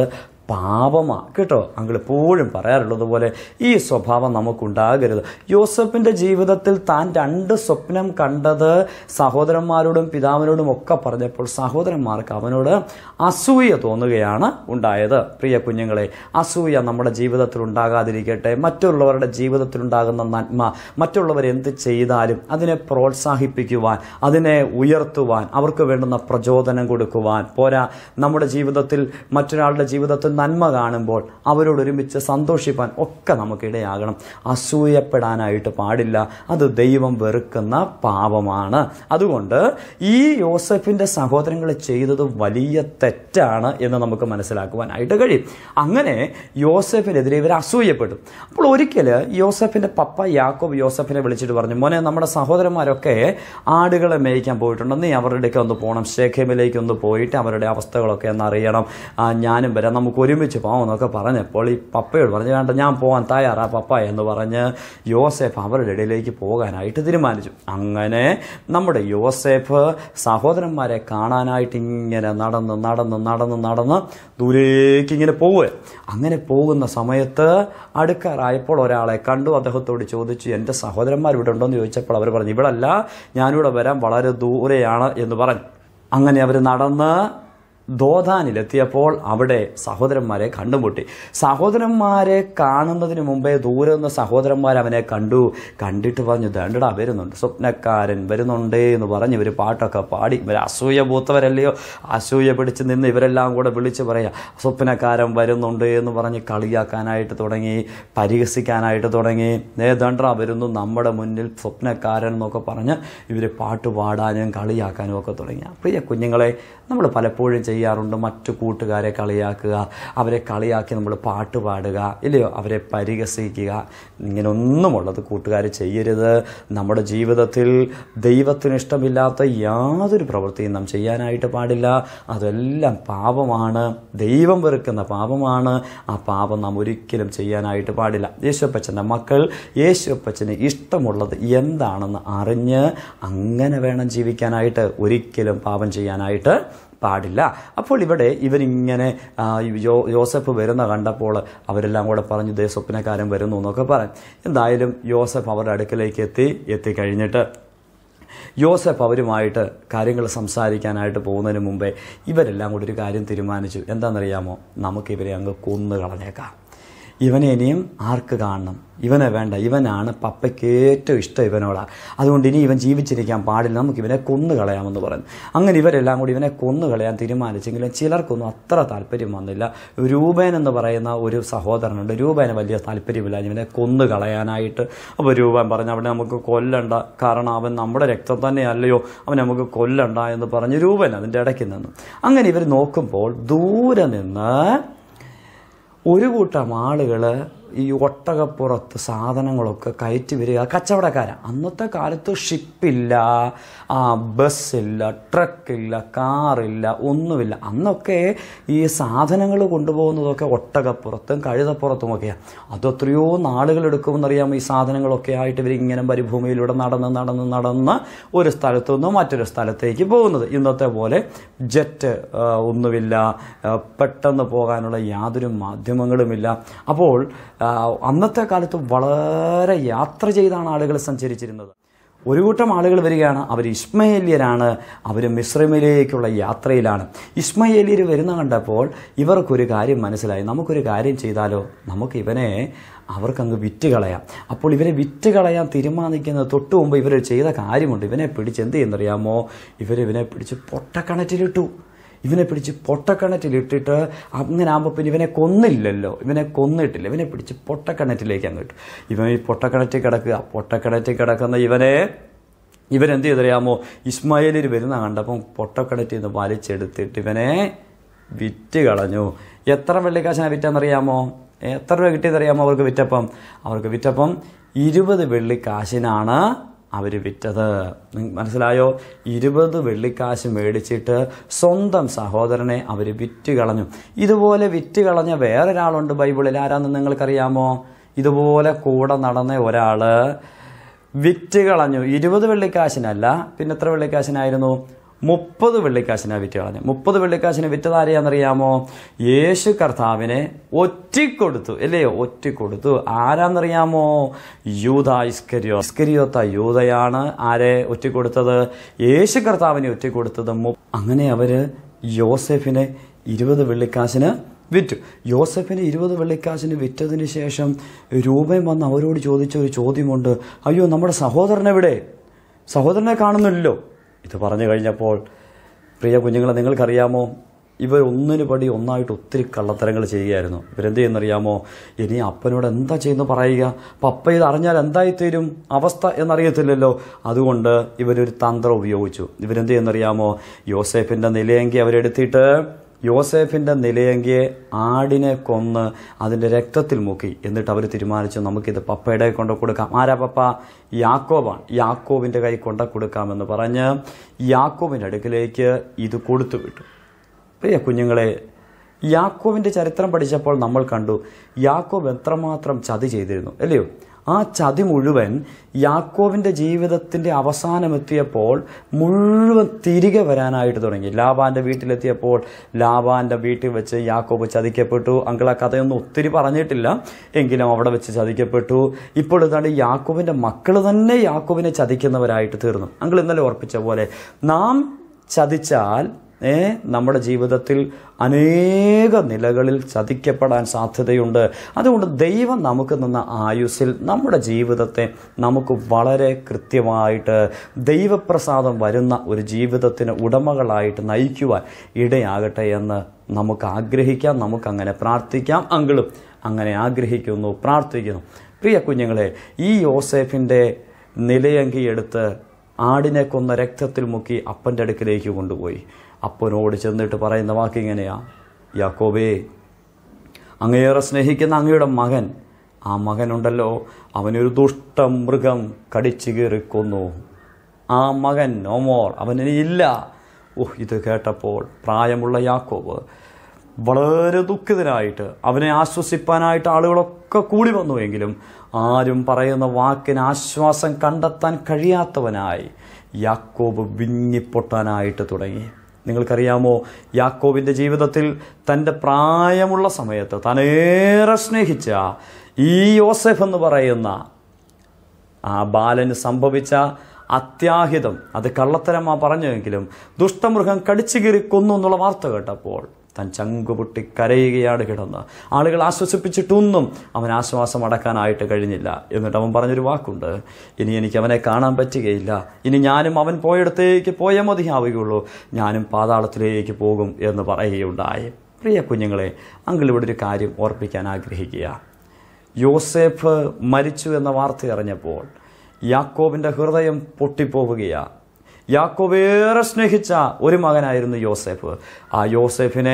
പാപമാണ് കേട്ടോ അങ്ങൾ എപ്പോഴും പറയാറുള്ളത് പോലെ ഈ സ്വഭാവം നമുക്കുണ്ടാകരുത് യോസഫിന്റെ ജീവിതത്തിൽ താൻ രണ്ട് സ്വപ്നം കണ്ടത് സഹോദരന്മാരോടും പിതാവിനോടും ഒക്കെ പറഞ്ഞപ്പോൾ സഹോദരന്മാർക്ക് അവനോട് അസൂയ തോന്നുകയാണ് ഉണ്ടായത് പ്രിയ കുഞ്ഞുങ്ങളെ അസൂയ നമ്മുടെ ജീവിതത്തിൽ ഉണ്ടാകാതിരിക്കട്ടെ മറ്റുള്ളവരുടെ ജീവിതത്തിൽ ഉണ്ടാകുന്ന നന്മ മറ്റുള്ളവർ എന്ത് ചെയ്താലും അതിനെ പ്രോത്സാഹിപ്പിക്കുവാൻ അതിനെ ഉയർത്തുവാൻ അവർക്ക് വേണ്ടുന്ന പ്രചോദനം കൊടുക്കുവാൻ പോരാ നമ്മുടെ ജീവിതത്തിൽ മറ്റൊരാളുടെ ജീവിതത്തിൽ നന്മ കാണുമ്പോൾ അവരോട് ഒരുമിച്ച് സന്തോഷിപ്പാൻ ഒക്കെ നമുക്കിടയാകണം അസൂയപ്പെടാനായിട്ട് പാടില്ല അത് ദൈവം വെറുക്കുന്ന പാപമാണ് അതുകൊണ്ട് ഈ യോസഫിന്റെ സഹോദരങ്ങൾ ചെയ്തത് വലിയ തെറ്റാണ് എന്ന് നമുക്ക് മനസ്സിലാക്കുവാനായിട്ട് കഴിയും അങ്ങനെ യോസഫിനെതിരെ ഇവർ അസൂയപ്പെട്ടു അപ്പോൾ ഒരിക്കൽ യോസഫിന്റെ പപ്പ യാക്കോബ് യോസഫിനെ വിളിച്ചിട്ട് പറഞ്ഞു മോനെ നമ്മുടെ സഹോദരന്മാരൊക്കെ ആടുകളെ മേയ്ക്കാൻ പോയിട്ടുണ്ട് നീ അവരുടെയൊക്കെ ഒന്ന് പോകണം ശേഖമിലേക്ക് ഒന്ന് പോയിട്ട് അവരുടെ അവസ്ഥകളൊക്കെ ഒന്ന് അറിയണം ആ, ഞാനും വരാം നമുക്ക് ഒരുമിച്ച് പോകാം എന്നൊക്കെ പറഞ്ഞപ്പോൾ ഈ പപ്പയോട് പറഞ്ഞു വേണ്ട ഞാൻ പോകാൻ തയ്യാറാ പപ്പ എന്ന് പറഞ്ഞ് യോസേഫ് അവരുടെ ഇടയിലേക്ക് പോകാനായിട്ട് തീരുമാനിച്ചു അങ്ങനെ നമ്മുടെ യോസേഫ് സഹോദരന്മാരെ കാണാനായിട്ട് ഇങ്ങനെ നടന്ന് നടന്ന് നടന്ന് നടന്ന് ദൂരേക്ക് ഇങ്ങനെ പോവുക അങ്ങനെ പോകുന്ന സമയത്ത് അടുക്കാറായപ്പോൾ ഒരാളെ കണ്ടു അദ്ദേഹത്തോട് ചോദിച്ചു എൻ്റെ സഹോദരന്മാർ ഇവിടെ ഉണ്ടോ എന്ന് ചോദിച്ചപ്പോൾ അവർ പറഞ്ഞു ഇവിടല്ല ഞാനിവിടെ വരാൻ വളരെ ദൂരെയാണ് എന്ന് പറഞ്ഞു അങ്ങനെ അവർ നടന്ന് ദോധാനിലെത്തിയപ്പോൾ അവിടെ സഹോദരന്മാരെ കണ്ടുമുട്ടി സഹോദരന്മാരെ കാണുന്നതിന് മുമ്പേ ദൂരെ നിന്ന് സഹോദരന്മാർ അവനെ കണ്ടു കണ്ടിട്ട് പറഞ്ഞു ദണ്ടടാ വരുന്നുണ്ട് സ്വപ്നക്കാരൻ വരുന്നുണ്ടേ എന്ന് പറഞ്ഞ് ഇവർ പാട്ടൊക്കെ പാടി ഇവർ അസൂയ പൂത്തവരല്ലയോ അസൂയ പിടിച്ച് നിന്ന് ഇവരെല്ലാം കൂടെ വിളിച്ച് പറയാ സ്വപ്നക്കാരൻ വരുന്നുണ്ട് എന്ന് പറഞ്ഞ് കളിയാക്കാനായിട്ട് തുടങ്ങി പരിഹസിക്കാനായിട്ട് തുടങ്ങി നേ ദണ്ടടാ വരുന്നു നമ്മുടെ മുന്നിൽ സ്വപ്നക്കാരൻ എന്നൊക്കെ പറഞ്ഞ് ഇവർ പാട്ട് പാടാനും കളിയാക്കാനും ഒക്കെ തുടങ്ങി പ്രിയ കുഞ്ഞുങ്ങളെ നമ്മൾ പലപ്പോഴും ചെയ്യാറുണ്ട് മറ്റു കൂട്ടുകാരെ കളിയാക്കുക അവരെ കളിയാക്കി നമ്മൾ പാട്ട് പാടുക ഇല്ലയോ അവരെ പരിഹസിക്കുക ഇങ്ങനെ ഒന്നുമുള്ളത് കൂട്ടുകാർ ചെയ്യരുത് നമ്മുടെ ജീവിതത്തിൽ ദൈവത്തിന് ഇഷ്ടമില്ലാത്ത യാതൊരു പ്രവൃത്തിയും നാം ചെയ്യാനായിട്ട് പാടില്ല അതെല്ലാം പാപമാണ് ദൈവം വെറുക്കുന്ന പാപമാണ് ആ പാപം നാം ഒരിക്കലും ചെയ്യാനായിട്ട് പാടില്ല യേശുപ്പച്ചൻ്റെ മക്കൾ യേശുപ്പച്ചന് ഇഷ്ടമുള്ളത് എന്താണെന്ന് അറിഞ്ഞ് അങ്ങനെ വേണം ജീവിക്കാനായിട്ട് ഒരിക്കലും പാപം ചെയ്യാനായിട്ട് പാടില്ല അപ്പോൾ ഇവിടെ ഇവരിങ്ങനെ ആ, യോ യോസഫ് വരുന്ന കണ്ടപ്പോൾ അവരെല്ലാം കൂടെ പറഞ്ഞു ദേ സ്വപ്നക്കാരൻ വരുന്നു എന്നൊക്കെ പറയും എന്തായാലും യോസഫ് അവരുടെ അടുക്കലേക്ക് എത്തി എത്തിക്കഴിഞ്ഞിട്ട് യോസഫ് അവരുമായിട്ട് കാര്യങ്ങൾ സംസാരിക്കാനായിട്ട് പോകുന്നതിന് മുമ്പേ ഇവരെല്ലാം കൂടി ഒരു കാര്യം തീരുമാനിച്ചു എന്താണെന്നറിയാമോ നമുക്ക് ഇവരെ അങ്ങ് കൊന്നു കളഞ്ഞേക്കാം ഇവനെ ഇനിയും ആർക്ക് കാണണം ഇവനെ വേണ്ട ഇവനാണ് പപ്പയ്ക്ക് ഏറ്റവും ഇഷ്ടം ഇവനോടാണ് അതുകൊണ്ട് ഇനി ഇവൻ ജീവിച്ചിരിക്കാൻ പാടില്ല നമുക്ക് ഇവനെ കൊന്നു കളയാമെന്ന് പറഞ്ഞു അങ്ങനെ ഇവരെല്ലാം കൂടി ഇവനെ കൊന്നു കളയാൻ തീരുമാനിച്ചെങ്കിലും ചിലർക്കൊന്നും അത്ര താല്പര്യം വന്നില്ല രൂപേൻ എന്ന് പറയുന്ന ഒരു സഹോദരനുണ്ട് രൂപേന് വലിയ താല്പര്യമില്ല ഇവനെ കൊന്നു കളയാനായിട്ട് അപ്പോൾ രൂപൻ പറഞ്ഞു അവനെ നമുക്ക് കൊല്ലണ്ട കാരണം അവൻ നമ്മുടെ രക്തം തന്നെയല്ലയോ അവനെ നമുക്ക് കൊല്ലണ്ട എന്ന് പറഞ്ഞ് രൂപൻ അതിൻ്റെ ഇടയ്ക്ക് നിന്നു അങ്ങനെ ഇവർ നോക്കുമ്പോൾ ദൂരെ നിന്ന് ഒരു കൂട്ടം ആളുകൾ ഈ ഒട്ടകപ്പുറത്ത് സാധനങ്ങളൊക്കെ കയറ്റി വരിക കച്ചവടക്കാരാണ് അന്നത്തെ കാലത്ത് ഷിപ്പില്ല ആ ബസ്സില്ല ട്രക്കില്ല കാറില്ല ഒന്നുമില്ല അന്നൊക്കെ ഈ സാധനങ്ങൾ കൊണ്ടുപോകുന്നതൊക്കെ ഒട്ടകപ്പുറത്തും കഴുതപ്പുറത്തുമൊക്കെയാണ് അത് എത്രയോ നാളുകൾ എടുക്കുമെന്നറിയാമോ ഈ സാധനങ്ങളൊക്കെ ആയിട്ട് ഇവർ ഇങ്ങനെ മരുഭൂമിയിലൂടെ നടന്ന് നടന്ന് നടന്ന് ഒരു സ്ഥലത്തു നിന്ന് മറ്റൊരു സ്ഥലത്തേക്ക് പോകുന്നത് ഇന്നത്തെ പോലെ ജെറ്റ് ആ, ഒന്നുമില്ല ആ, പെട്ടെന്ന് പോകാനുള്ള യാതൊരു മാധ്യമങ്ങളുമില്ല അപ്പോൾ ആ, അന്നത്തെ കാലത്ത് വളരെ യാത്ര ചെയ്താണ് ആളുകൾ സഞ്ചരിച്ചിരുന്നത് ഒരു കൂട്ടം ആളുകൾ വരികയാണ് അവർ ഇസ്മയേലിയരാണ് അവർ മിശ്രമിലേക്കുള്ള യാത്രയിലാണ് ഇസ്മയേലിയർ വരുന്ന കണ്ടപ്പോൾ ഇവർക്കൊരു കാര്യം മനസ്സിലായി നമുക്കൊരു കാര്യം ചെയ്താലോ നമുക്ക് ഇവനെ അവർക്കങ്ങ് വിറ്റ് കളയാം അപ്പോൾ ഇവരെ വിറ്റ് കളയാൻ തീരുമാനിക്കുന്നത് തൊട്ട് മുമ്പ് ഇവർ ചെയ്ത കാര്യമുണ്ട് ഇവനെ പിടിച്ച് എന്ത് ചെയ്യുന്നറിയാമോ ഇവരിവനെ പിടിച്ച് പൊട്ടക്കണറ്റിലിട്ടു ഇവനെ പിടിച്ച് പൊട്ടക്കിണറ്റിലിട്ടിട്ട് അങ്ങനെ ആകുമ്പോൾ പിന്നെ ഇവനെ കൊന്നില്ലല്ലോ ഇവനെ കൊന്നിട്ടില്ല ഇവനെ പിടിച്ച് പൊട്ടക്കിണറ്റിലേക്ക് അങ്ങ് ഇട്ടു ഇവൻ ഈ പൊട്ടക്കിണറ്റിൽ കിടക്കുക പൊട്ടക്കിണറ്റിൽ കിടക്കുന്ന ഇവനെ ഇവരെന്ത് ചെയ്തറിയാമോ ഇസ്മായിലിൽ വരുന്ന കണ്ടപ്പം പൊട്ടക്കിണറ്റിൽ നിന്ന് വലിച്ചെടുത്തിട്ട് ഇവനെ വിറ്റ് കളഞ്ഞു എത്ര വെള്ളിക്കാശിനാണ് വിറ്റെന്നറിയാമോ എത്ര രൂപ കിട്ടിയതറിയാമോ അവർക്ക് വിറ്റപ്പം അവർക്ക് വിറ്റപ്പം ഇരുപത് വെള്ളിക്കാശിനാണ് അവർ വിറ്റത് നിങ്ങ- മനസ്സിലായോ ഇരുപത് വെള്ളിക്കാശ് മേടിച്ചിട്ട് സ്വന്തം സഹോദരനെ അവർ വിറ്റ് കളഞ്ഞു ഇതുപോലെ വിറ്റ് കളഞ്ഞ വേറൊരാളുണ്ട് ബൈബിളിൽ ആരാന്ന് നിങ്ങൾക്കറിയാമോ ഇതുപോലെ കൂടെ നടന്ന ഒരാള് വിറ്റ് കളഞ്ഞു ഇരുപത് വെള്ളിക്കാശിനല്ല പിന്നെ എത്ര വെള്ളിക്കാശിനായിരുന്നു മുപ്പത് വെള്ളിക്കാശിനാ വിറ്റ് കളഞ്ഞു മുപ്പത് വെള്ളിക്കാശിന് വിറ്റത് ആരെയാണെന്നറിയാമോ യേശു കർത്താവിനെ ഒറ്റിക്കൊടുത്തു അല്ലയോ ഒറ്റിക്കൊടുത്തു ആരാന്നറിയാമോ യൂത ഇസ്കരിയോ ഇസ്കരിയോത്ത യൂതയാണ് ആരെ ഒറ്റിക്കൊടുത്തത് യേശു കർത്താവിനെ ഒറ്റിക്കൊടുത്തത് മു- അങ്ങനെ അവര് യോസെഫിനെ ഇരുപത് വെള്ളിക്കാശിന് വിറ്റു യോസഫിന് ഇരുപത് വെള്ളിക്കാശിന് വിറ്റതിന് ശേഷം രൂപയും വന്ന് അവരോട് ചോദിച്ച ഒരു ചോദ്യമുണ്ട് അയ്യോ നമ്മുടെ സഹോദരൻ എവിടെ സഹോദരനെ കാണുന്നില്ലല്ലോ ഇത് പറഞ്ഞു കഴിഞ്ഞപ്പോൾ പ്രിയ കുഞ്ഞുങ്ങളെ നിങ്ങൾക്കറിയാമോ ഇവർ ഒന്നിനു പടി ഒന്നായിട്ട് ഒത്തിരി കള്ളത്തരങ്ങൾ ചെയ്യുകയായിരുന്നു ഇവരെന്ത് ചെയ്യുന്നറിയാമോ ഇനി അപ്പനോട് എന്താ ചെയ്യുന്നു പറയുക അപ്പം അപ്പ ഇത് അറിഞ്ഞാൽ എന്തായിത്തീരും അവസ്ഥ എന്നറിയത്തില്ലല്ലോ അതുകൊണ്ട് ഇവരൊരു തന്ത്രം ഉപയോഗിച്ചു ഇവരെന്ത് ചെയ്യുന്നറിയാമോ യോസേഫിൻ്റെ നിലയെങ്കി അവരെടുത്തിട്ട് യോസേഫിൻ്റെ നിലയെങ്കിയെ ആടിനെ കൊന്ന് അതിൻ്റെ രക്തത്തിൽ മുക്കി എന്നിട്ട് അവർ തീരുമാനിച്ചു നമുക്കിത് പപ്പയുടെ കൈ കൊണ്ട് കൊടുക്കാം ആരാ പപ്പ യാക്കോബാണ് യാക്കോബിൻ്റെ കൈ കൊണ്ട് കൊടുക്കാമെന്ന് പറഞ്ഞ് യാക്കോബിൻ്റെ അടുക്കിലേക്ക് ഇത് കൊടുത്തു വിട്ടു പ്രിയ കുഞ്ഞുങ്ങളെ യാക്കോബിൻ്റെ ചരിത്രം പഠിച്ചപ്പോൾ നമ്മൾ കണ്ടു യാക്കോബ് എത്രമാത്രം ചതി ചെയ്തിരുന്നു അല്ലയോ ആ ചതി മുഴുവൻ യാക്കോബിൻ്റെ ജീവിതത്തിൻ്റെ അവസാനമെത്തിയപ്പോൾ മുഴുവൻ തിരികെ വരാനായിട്ട് തുടങ്ങി ലാബാൻ്റെ വീട്ടിലെത്തിയപ്പോൾ ലാബാൻ്റെ വീട്ടിൽ വെച്ച് യാക്കോബ് ചതിക്കപ്പെട്ടു അങ്കിൾ ആ കഥയൊന്നും ഒത്തിരി പറഞ്ഞിട്ടില്ല എങ്കിലും അവിടെ വെച്ച് ചതിക്കപ്പെട്ടു ഇപ്പോൾ ഇതാണ് യാക്കോബിൻ്റെ മക്കൾ തന്നെ യാക്കോബിനെ ചതിക്കുന്നവരായിട്ട് തീർന്നു അങ്കിൾ ഇന്നലെ ഓർപ്പിച്ച പോലെ നാം ചതിച്ചാൽ ഏ നമ്മുടെ ജീവിതത്തിൽ അനേക നിലകളിൽ ചതിക്കപ്പെടാൻ സാധ്യതയുണ്ട് അതുകൊണ്ട് ദൈവം നമുക്ക് തന്ന ആയുസ്സിൽ നമ്മുടെ ജീവിതത്തെ നമുക്ക് വളരെ കൃത്യമായിട്ട് ദൈവപ്രസാദം വരുന്ന ഒരു ജീവിതത്തിന് ഉടമകളായിട്ട് നയിക്കുവാൻ ഇടയാകട്ടെ എന്ന് നമുക്ക് ആഗ്രഹിക്കാം നമുക്കങ്ങനെ പ്രാർത്ഥിക്കാം അങ്കിളും അങ്ങനെ ആഗ്രഹിക്കുന്നു പ്രാർത്ഥിക്കുന്നു പ്രിയ കുഞ്ഞുങ്ങളെ ഈ യോസേഫിൻ്റെ നിലയങ്കി എടുത്ത് ആടിനെ കൊന്ന രക്തത്തിൽ മുക്കി അപ്പൻ്റെ അടുക്കിലേക്ക് കൊണ്ടുപോയി അപ്പനോട് ചെന്നിട്ട് പറയുന്ന വാക്കിങ്ങനെയാ യാക്കോബേ അങ്ങേറെ സ്നേഹിക്കുന്ന അങ്ങയുടെ മകൻ ആ മകനുണ്ടല്ലോ അവനൊരു ദുഷ്ടമൃഗം കടിച്ചു കീറി കൊന്നു ആ മകൻ നോമോർ അവനിനി ഇല്ല ഓഹ് ഇത് കേട്ടപ്പോൾ പ്രായമുള്ള യാക്കോബ് വളരെ ദുഃഖിതനായിട്ട് അവനെ ആശ്വസിപ്പാനായിട്ട് ആളുകളൊക്കെ കൂടി വന്നുവെങ്കിലും ആരും പറയുന്ന വാക്കിന് ആശ്വാസം കണ്ടെത്താൻ കഴിയാത്തവനായി യാക്കോബ് വിങ്ങിപ്പൊട്ടാനായിട്ട് തുടങ്ങി നിങ്ങൾക്കറിയാമോ യാക്കോബിൻ്റെ ജീവിതത്തിൽ തൻ്റെ പ്രായമുള്ള സമയത്ത് താനേറെ സ്നേഹിച്ച ഈ യോസെഫ് എന്ന് പറയുന്ന ആ ബാലന് സംഭവിച്ച അത്യാഹിതം അത് കള്ളത്തരമാ പറഞ്ഞുവെങ്കിലും ദുഷ്ടമൃഗം കടിച്ചു കീറി കൊന്നു എന്നുള്ള വാർത്ത കേട്ടപ്പോൾ താൻ ചങ്കുപൊട്ടി കരയുകയാണ് കിടന്ന് ആളുകൾ ആശ്വസിപ്പിച്ചിട്ടൊന്നും അവൻ ആശ്വാസം അടക്കാനായിട്ട് കഴിഞ്ഞില്ല എന്നിട്ട് അവൻ പറഞ്ഞൊരു വാക്കുണ്ട് ഇനി എനിക്ക് അവനെ കാണാൻ പറ്റുകയില്ല ഇനി ഞാനും അവൻ പോയിടത്തേക്ക് പോയ മതിയാവുകയുള്ളൂ ഞാനും പാതാളത്തിലേക്ക് പോകും എന്ന് പറയുകയുണ്ടായി പ്രിയ കുഞ്ഞുങ്ങളെ അങ്കിൾ ഇവിടെ ഒരു കാര്യം ഓർപ്പിക്കാൻ ആഗ്രഹിക്കുക യോസേഫ് മരിച്ചു എന്ന വാർത്ത അറിഞ്ഞപ്പോൾ യാക്കോബിൻ്റെ ഹൃദയം പൊട്ടിപ്പോവുകയാണ് യാക്കോബ് ഏറെ സ്നേഹിച്ച ഒരു മകനായിരുന്നു യോസേഫ് ആ യോസേഫിനെ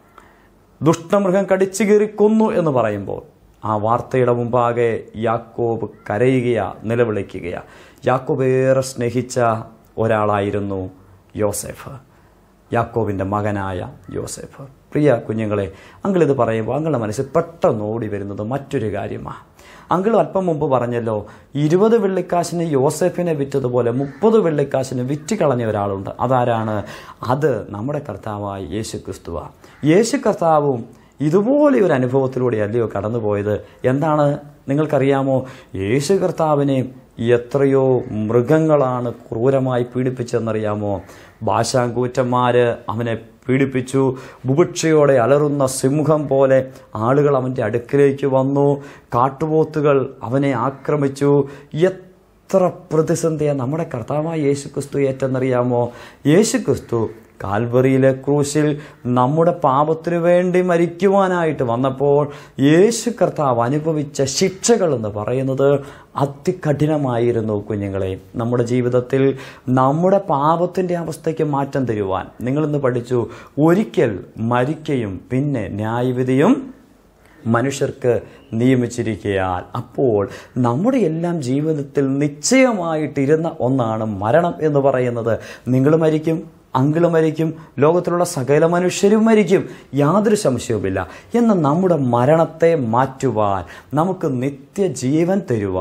ദുഷ്ടമൃഗം കടിച്ചു കീറി കൊന്നു എന്ന് പറയുമ്പോൾ ആ വാർത്തയുടെ മുമ്പാകെ യാക്കോബ് കരയുകയാ നിലവിളിക്കുകയാ യാക്കോബ് ഏറെ സ്നേഹിച്ച ഒരാളായിരുന്നു യോസേഫ് യാക്കോബിൻ്റെ മകനായ യോസേഫ് പ്രിയ കുഞ്ഞുങ്ങളെ അങ്കിൾ ഇത് പറയുമ്പോൾ അങ്കിളുടെ മനസ്സിൽ പെട്ടെന്ന് ഓടി വരുന്നത് മറ്റൊരു കാര്യമാണ് അങ്കിൾ അല്പം മുമ്പ് പറഞ്ഞല്ലോ ഇരുപത് വെള്ളിക്കാശിന് യോസെഫിനെ വിറ്റതുപോലെ മുപ്പത് വെള്ളിക്കാശിന് വിറ്റ് കളഞ്ഞ ഒരാളുണ്ട് അതാരാണ് അത് നമ്മുടെ കർത്താവായ യേശു ക്രിസ്തുവ യേശു കർത്താവും ഇതുപോലെ ഒരു അനുഭവത്തിലൂടെ അല്ലയോ കടന്നുപോയത് എന്താണ് നിങ്ങൾക്കറിയാമോ യേശു കർത്താവിനെ എത്രയോ മൃഗങ്ങളാണ് ക്രൂരമായി പീഡിപ്പിച്ചെന്നറിയാമോ ഭാഷാങ്കൂറ്റന്മാര് അവനെ പീഡിപ്പിച്ചു ബുഭുക്ഷയോടെ അലറുന്ന സിംഹം പോലെ ആളുകൾ അവൻ്റെ അടുക്കിലേക്ക് വന്നു കാട്ടുപോത്തുകൾ അവനെ ആക്രമിച്ചു എത്ര പ്രതിസന്ധിയാണ് നമ്മുടെ കർത്താവായ യേശു ക്രിസ്തു ഏറ്റെന്നറിയാമോ യേശു ക്രിസ്തു കാൽവറിയിലെ ക്രൂശിൽ നമ്മുടെ പാപത്തിനു വേണ്ടി മരിക്കുവാനായിട്ട് വന്നപ്പോൾ യേശു കർത്താവ് അനുഭവിച്ച ശിക്ഷകൾ എന്ന് പറയുന്നത് അതികഠിനമായിരുന്നു കുഞ്ഞുങ്ങളെ നമ്മുടെ ജീവിതത്തിൽ നമ്മുടെ പാപത്തിൻ്റെ അവസ്ഥയ്ക്ക് മാറ്റം തരുവാൻ നിങ്ങളിന്ന് പഠിച്ചു ഒരിക്കൽ മരിക്കയും പിന്നെ ന്യായവിധിയും മനുഷ്യർക്ക് നിയമിച്ചിരിക്കയാൽ അപ്പോൾ നമ്മുടെ എല്ലാം ജീവിതത്തിൽ നിശ്ചയമായിട്ടിരുന്ന ഒന്നാണ് മരണം എന്ന് പറയുന്നത് നിങ്ങൾ മരിക്കും അങ്കിള് മരിക്കും ലോകത്തിലുള്ള സകല മനുഷ്യരും മരിക്കും യാതൊരു സംശയവുമില്ല എന്നാൽ നമ്മുടെ മരണത്തെ മാറ്റുവാൻ നമുക്ക് നിത്യജീവൻ തരുവാൻ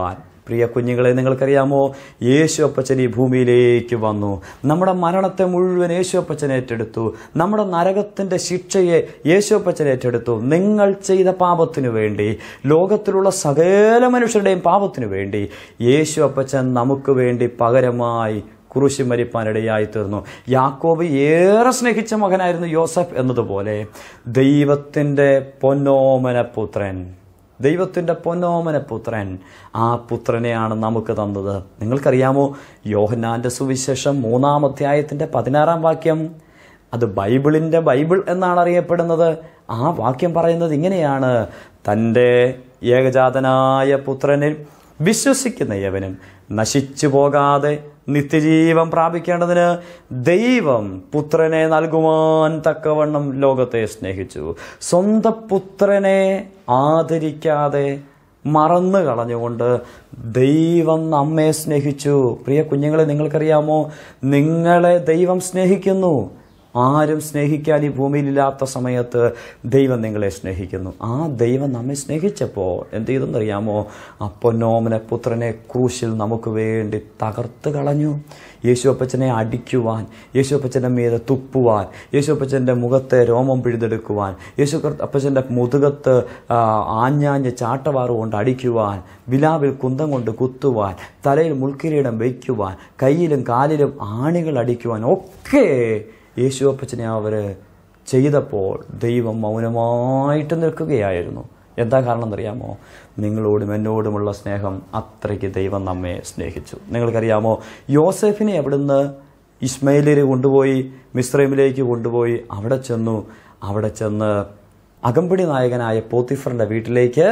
പ്രിയ കുഞ്ഞുങ്ങളെ നിങ്ങൾക്കറിയാമോ യേശു അപ്പച്ചൻ ഈ ഭൂമിയിലേക്ക് വന്നു നമ്മുടെ മരണത്തെ മുഴുവൻ യേശു അപ്പച്ചൻ ഏറ്റെടുത്തു നമ്മുടെ നരകത്തിൻ്റെ ശിക്ഷയെ യേശു അപ്പച്ചൻ ഏറ്റെടുത്തു നിങ്ങൾ ചെയ്ത പാപത്തിനു വേണ്ടി ലോകത്തിലുള്ള സകല മനുഷ്യരുടെയും പാപത്തിനു വേണ്ടി യേശു അപ്പച്ചൻ നമുക്ക് വേണ്ടി പകരമായി കുരിശി മരിപ്പാനിടയായി തീർന്നു യാക്കോബ് ഏറെ സ്നേഹിച്ച മകനായിരുന്നു യോസഫ് എന്നതുപോലെ ദൈവത്തിൻ്റെ പൊന്നോമന പുത്രൻ ദൈവത്തിൻ്റെ പൊന്നോമന പുത്രൻ ആ പുത്രനെയാണ് നമുക്ക് തന്നത് നിങ്ങൾക്കറിയാമോ യോഹന്നാൻ്റെ സുവിശേഷം മൂന്നാം അധ്യായത്തിൻ്റെ പതിനാറാം വാക്യം അത് ബൈബിളിൻ്റെ ബൈബിൾ എന്നാണ് അറിയപ്പെടുന്നത് ആ വാക്യം പറയുന്നത് ഇങ്ങനെയാണ് തൻ്റെ ഏകജാതനായ പുത്രനിൽ വിശ്വസിക്കുന്ന യവനും നശിച്ചു പോകാതെ നിത്യജീവൻ പ്രാപിക്കേണ്ടതിന് ദൈവം പുത്രനെ നൽകുവാൻ തക്കവണ്ണം ലോകത്തെ സ്നേഹിച്ചു സ്വന്തം പുത്രനെ ആദരിക്കാതെ മറന്നു കളഞ്ഞുകൊണ്ട് ദൈവം നമ്മെ സ്നേഹിച്ചു പ്രിയ കുഞ്ഞുങ്ങളെ നിങ്ങൾക്കറിയാമോ നിങ്ങളെ ദൈവം സ്നേഹിക്കുന്നു ആരും സ്നേഹിക്കാൻ ഈ ഭൂമിയിലില്ലാത്ത സമയത്ത് ദൈവം നിങ്ങളെ സ്നേഹിക്കുന്നു ആ ദൈവം നമ്മെ സ്നേഹിച്ചപ്പോൾ എന്ത് ചെയ്തെന്നറിയാമോ ആ പൊന്നോമന പുത്രനെ ക്രൂശിൽ നമുക്ക് വേണ്ടി തകർത്ത് കളഞ്ഞു യേശു അപ്പച്ചനെ അടിക്കുവാൻ യേശു അപ്പച്ചൻ്റെ മീതെ തുപ്പുവാൻ യേശു അപ്പച്ചൻ്റെ മുഖത്തെ രോമം പിഴുതെടുക്കുവാൻ യേശു കർ- അപ്പച്ചൻ്റെ മുതുകത്ത് ആ, ആഞ്ഞാഞ്ഞ് ചാട്ടവാറ് കൊണ്ട് അടിക്കുവാൻ വിലാവിൽ കുന്തം കൊണ്ട് കുത്തുവാൻ തലയിൽ മുൾക്കിരീടം വയ്ക്കുവാൻ കയ്യിലും കാലിലും ആണികൾ അടിക്കുവാൻ ഒക്കെ യേശു അപ്പച്ചനെ അവർ ചെയ്തപ്പോൾ ദൈവം മൗനമായിട്ട് നിൽക്കുകയായിരുന്നു എന്താ കാരണം എന്നറിയാമോ നിങ്ങളോടും എന്നോടുമുള്ള സ്നേഹം അത്രയ്ക്ക് ദൈവം നമ്മെ സ്നേഹിച്ചു നിങ്ങൾക്കറിയാമോ യോസെഫിനെ അവിടുന്ന് ഇസ്മയിലിൽ കൊണ്ടുപോയി മിസ്രൈമിലേക്ക് കൊണ്ടുപോയി അവിടെ ചെന്നു അവിടെ ചെന്ന് അകമ്പടി നായകനായ പോത്തിഫറിൻ്റെ വീട്ടിലേക്ക്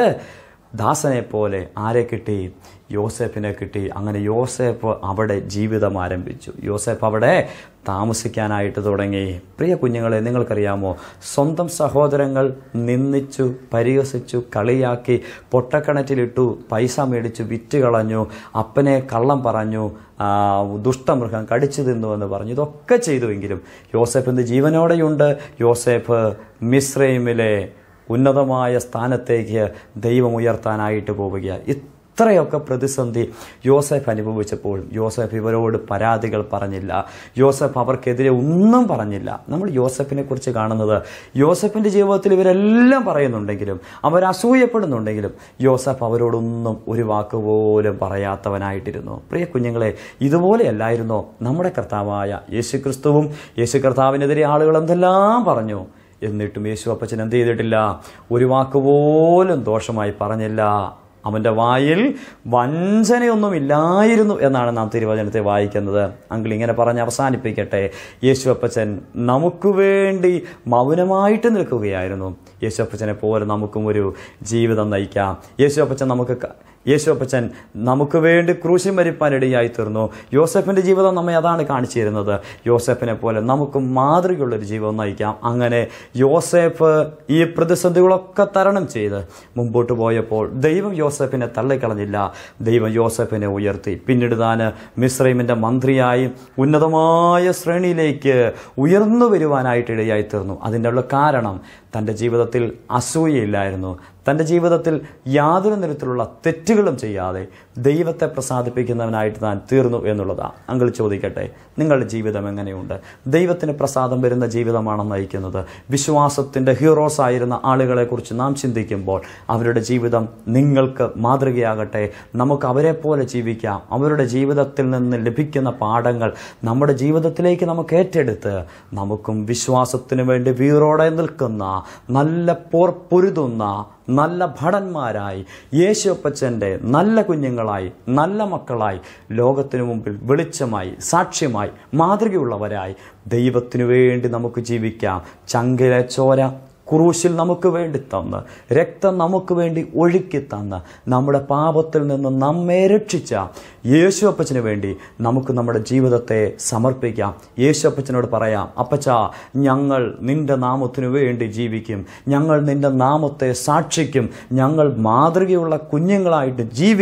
ദാസനെ പോലെ ആരെ കിട്ടി യോസെഫിനെ കിട്ടി അങ്ങനെ യോസെഫ് അവിടെ ജീവിതം ആരംഭിച്ചു യോസെഫ് അവിടെ താമസിക്കാനായിട്ട് തുടങ്ങി പ്രിയ കുഞ്ഞുങ്ങളെ നിങ്ങൾക്കറിയാമോ സ്വന്തം സഹോദരങ്ങൾ നിന്ദിച്ചു പരിഹസിച്ചു കളിയാക്കി പൊട്ടക്കിണറ്റിലിട്ടു പൈസ മേടിച്ചു വിറ്റ് കളഞ്ഞു അപ്പനെ കള്ളം പറഞ്ഞു ആ, ദുഷ്ടമൃഗം കടിച്ചു തിന്നു എന്ന് പറഞ്ഞു ഇതൊക്കെ ചെയ്തുവെങ്കിലും യോസെഫ് ഇന്ന് ജീവനോടെയുണ്ട് യോസെഫ് മിസ്രൈമിലെ ഉന്നതമായ സ്ഥാനത്തേക്ക് ദൈവം ഉയർത്താനായിട്ട് പോവുകയാണ് ഇത്രയൊക്കെ പ്രതിസന്ധി യോസെഫ് അനുഭവിച്ചപ്പോൾ യോസെഫ് ഇവരോട് പരാതികൾ പറഞ്ഞില്ല യോസെഫ് അവർക്കെതിരെ ഒന്നും പറഞ്ഞില്ല നമ്മൾ യോസെഫിനെ കുറിച്ച് കാണുന്നത് യോസെഫിൻ്റെ ജീവിതത്തിൽ ഇവരെല്ലാം പറയുന്നുണ്ടെങ്കിലും അവർ അസൂയപ്പെടുന്നുണ്ടെങ്കിലും യോസെഫ് അവരോടൊന്നും ഒരു വാക്ക് പോലും പറയാത്തവനായിട്ടിരുന്നു പ്രിയ കുഞ്ഞുങ്ങളെ ഇതുപോലെയല്ലായിരുന്നോ നമ്മുടെ കർത്താവായ യേശു ക്രിസ്തുവും യേശു കർത്താവിനെതിരെ ആളുകൾ എന്തെല്ലാം പറഞ്ഞു എന്നിട്ടും യേശു അപ്പച്ചൻ എന്ത് ചെയ്തിട്ടില്ല ഒരു വാക്ക് പോലും ദോഷമായി പറഞ്ഞില്ല അവൻ്റെ വായിൽ വഞ്ചനയൊന്നും ഇല്ലായിരുന്നു എന്നാണ് നാം തിരുവചനത്തെ വായിക്കുന്നത് അങ്കിൾ ഇങ്ങനെ പറഞ്ഞ് അവസാനിപ്പിക്കട്ടെ യേശു അപ്പച്ചൻ നമുക്ക് വേണ്ടി മൗനമായിട്ട് നിൽക്കുകയായിരുന്നു യേശു അപ്പച്ചനെ പോലെ നമുക്കും ഒരു ജീവിതം നയിക്കാം യേശു അപ്പച്ചൻ നമുക്ക് ക- യേശു അപ്പച്ചൻ നമുക്ക് വേണ്ടി ക്രൂശി മരിപ്പാനിടയായി തീർന്നു യോസെഫിൻ്റെ ജീവിതം നമ്മെ അതാണ് കാണിച്ചു തരുന്നത് യോസെഫിനെ പോലെ നമുക്ക് മാതൃകയുള്ളൊരു ജീവിതം നയിക്കാം അങ്ങനെ യോസെഫ് ഈ പ്രതിസന്ധികളൊക്കെ തരണം ചെയ്ത് മുമ്പോട്ട് പോയപ്പോൾ ദൈവം യോസെഫിനെ തള്ളിക്കളഞ്ഞില്ല ദൈവം യോസെഫിനെ ഉയർത്തി പിന്നീട് താൻ മിസ്രൈമിൻ്റെ മന്ത്രിയായി ഉന്നതമായ ശ്രേണിയിലേക്ക് ഉയർന്നു വരുവാനായിട്ട് ഇടയായി തീർന്നു അതിൻ്റെ ഉള്ള കാരണം തൻ്റെ ജീവിതത്തിൽ അസൂയയില്ലായിരുന്നു തൻ്റെ ജീവിതത്തിൽ യാതൊരു തരത്തിലുള്ള തെറ്റുകളും ചെയ്യാതെ ദൈവത്തെ പ്രസാദിപ്പിക്കുന്നവനായിട്ട് താൻ തീർന്നു എന്നുള്ളതാണ് അങ്കിൾ ചോദിക്കട്ടെ നിങ്ങളുടെ ജീവിതം എങ്ങനെയുണ്ട് ദൈവത്തിന് പ്രസാദം വരുന്ന ജീവിതമാണ് നയിക്കുന്നത് വിശ്വാസത്തിൻ്റെ ഹീറോസ് ആയിരുന്ന ആളുകളെക്കുറിച്ച് നാം ചിന്തിക്കുമ്പോൾ അവരുടെ ജീവിതം നിങ്ങൾക്ക് മാതൃകയാകട്ടെ നമുക്ക് അവരെ പോലെ ജീവിക്കാം അവരുടെ ജീവിതത്തിൽ നിന്ന് ലഭിക്കുന്ന പാഠങ്ങൾ നമ്മുടെ ജീവിതത്തിലേക്ക് നമുക്ക് ഏറ്റെടുത്ത് നമുക്കും വിശ്വാസത്തിന് വേണ്ടി വീറോടെ നിൽക്കുന്ന നല്ല പോർ പൊരുതുന്ന നല്ല ഭടന്മാരായി യേശുപ്പച്ചൻ്റെ നല്ല കുഞ്ഞുങ്ങളായി നല്ല മക്കളായി ലോകത്തിനു മുമ്പിൽ വെളിച്ചമായി സാക്ഷ്യമായി മാതൃകയുള്ളവരായി ദൈവത്തിനു വേണ്ടി നമുക്ക് ജീവിക്കാം ചങ്കിലെ ചോര ക്രൂശിൽ നമുക്ക് വേണ്ടി തന്ന് രക്തം നമുക്ക് വേണ്ടി ഒഴുക്കി തന്ന് നമ്മുടെ പാപത്തിൽ നിന്ന് നമ്മെ രക്ഷിച്ച യേശു അപ്പച്ചന് വേണ്ടി നമുക്ക് നമ്മുടെ ജീവിതത്തെ സമർപ്പിക്കാം യേശു അപ്പച്ചനോട് പറയാം അപ്പച്ച ഞങ്ങൾ നിന്റെ നാമത്തിനു വേണ്ടി ജീവിക്കും ഞങ്ങൾ നിന്റെ നാമത്തെ സാക്ഷിക്കും ഞങ്ങൾ മാതൃകയുള്ള കുഞ്ഞുങ്ങളായിട്ട് ജീവിക്കും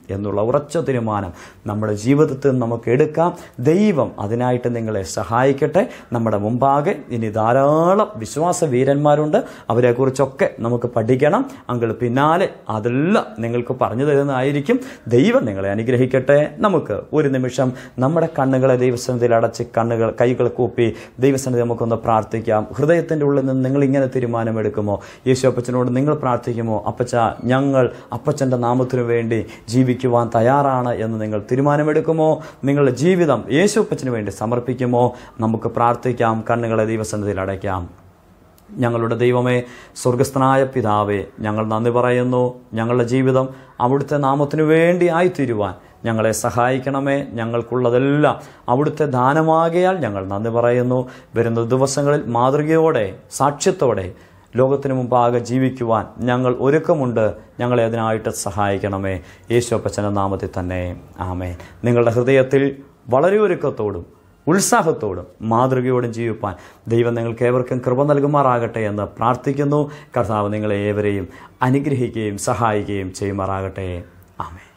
എന്നുള്ള ഉറച്ച തീരുമാനം നമ്മുടെ ജീവിതത്തിൽ നമുക്ക് എടുക്കാം ദൈവം അതിനായിട്ട് നിങ്ങളെ സഹായിക്കട്ടെ നമ്മുടെ മുമ്പാകെ ഇനി ധാരാളം വിശ്വാസ വീരന്മാരുണ്ട് അവരെക്കുറിച്ചൊക്കെ നമുക്ക് പഠിക്കണം അങ്കിൾ പിന്നാലെ അതെല്ലാം നിങ്ങൾക്ക് പറഞ്ഞു തരുന്നതായിരിക്കും ദൈവം നിങ്ങളെ അനുഗ്രഹിക്കട്ടെ നമുക്ക് ഒരു നിമിഷം നമ്മുടെ കണ്ണുകളെ ദൈവസന്നിധിയിൽ അടച്ച് കണ്ണുകൾ കൈകൾ കൂപ്പി ദൈവസന്നിധി നമുക്കൊന്ന് പ്രാർത്ഥിക്കാം ഹൃദയത്തിൻ്റെ ഉള്ളിൽ നിന്ന് നിങ്ങൾ ഇങ്ങനെ തീരുമാനമെടുക്കുമോ യേശു അപ്പച്ചനോട് നിങ്ങൾ പ്രാർത്ഥിക്കുമോ അപ്പച്ച ഞങ്ങൾ അപ്പച്ചൻ്റെ നാമത്തിനു വേണ്ടി ജീവിക്കുവാൻ തയ്യാറാണ് എന്ന് നിങ്ങൾ തീരുമാനമെടുക്കുമോ നിങ്ങളുടെ ജീവിതം യേശു അപ്പച്ചന് വേണ്ടി സമർപ്പിക്കുമോ നമുക്ക് പ്രാർത്ഥിക്കാം കണ്ണുകളെ ദൈവസന്നിധിയിൽ അടയ്ക്കാം ഞങ്ങളുടെ ദൈവമേ സ്വർഗസ്ഥനായ പിതാവേ ഞങ്ങൾ നന്ദി പറയുന്നു ഞങ്ങളുടെ ജീവിതം അവിടുത്തെ നാമത്തിനു വേണ്ടി ആയിത്തീരുവാൻ ഞങ്ങളെ സഹായിക്കണമേ ഞങ്ങൾക്കുള്ളതെല്ലാം അവിടുത്തെ ദാനമാകയാൽ ഞങ്ങൾ നന്ദി പറയുന്നു വരുന്ന ദിവസങ്ങളിൽ മാതൃകയോടെ സാക്ഷ്യത്തോടെ ലോകത്തിന് മുമ്പാകെ ജീവിക്കുവാൻ ഞങ്ങൾ ഒരുക്കമുണ്ട് ഞങ്ങളെ അതിനായിട്ട് സഹായിക്കണമേ യേശു അപ്പച്ചൻ്റെ നാമത്തിൽ തന്നെ ആമേ നിങ്ങളുടെ ഹൃദയത്തിൽ വളരെ ഒരുക്കത്തോടും ഉത്സാഹത്തോടും മാതൃകയോടും ജീവിപ്പാൻ ദൈവം നിങ്ങൾക്ക് ഏവർക്കും കൃപ നൽകുമാറാകട്ടെ എന്ന് പ്രാർത്ഥിക്കുന്നു കർത്താവ് നിങ്ങളെ ഏവരെയും അനുഗ്രഹിക്കുകയും സഹായിക്കുകയും ചെയ്യുമാറാകട്ടെ ആമേ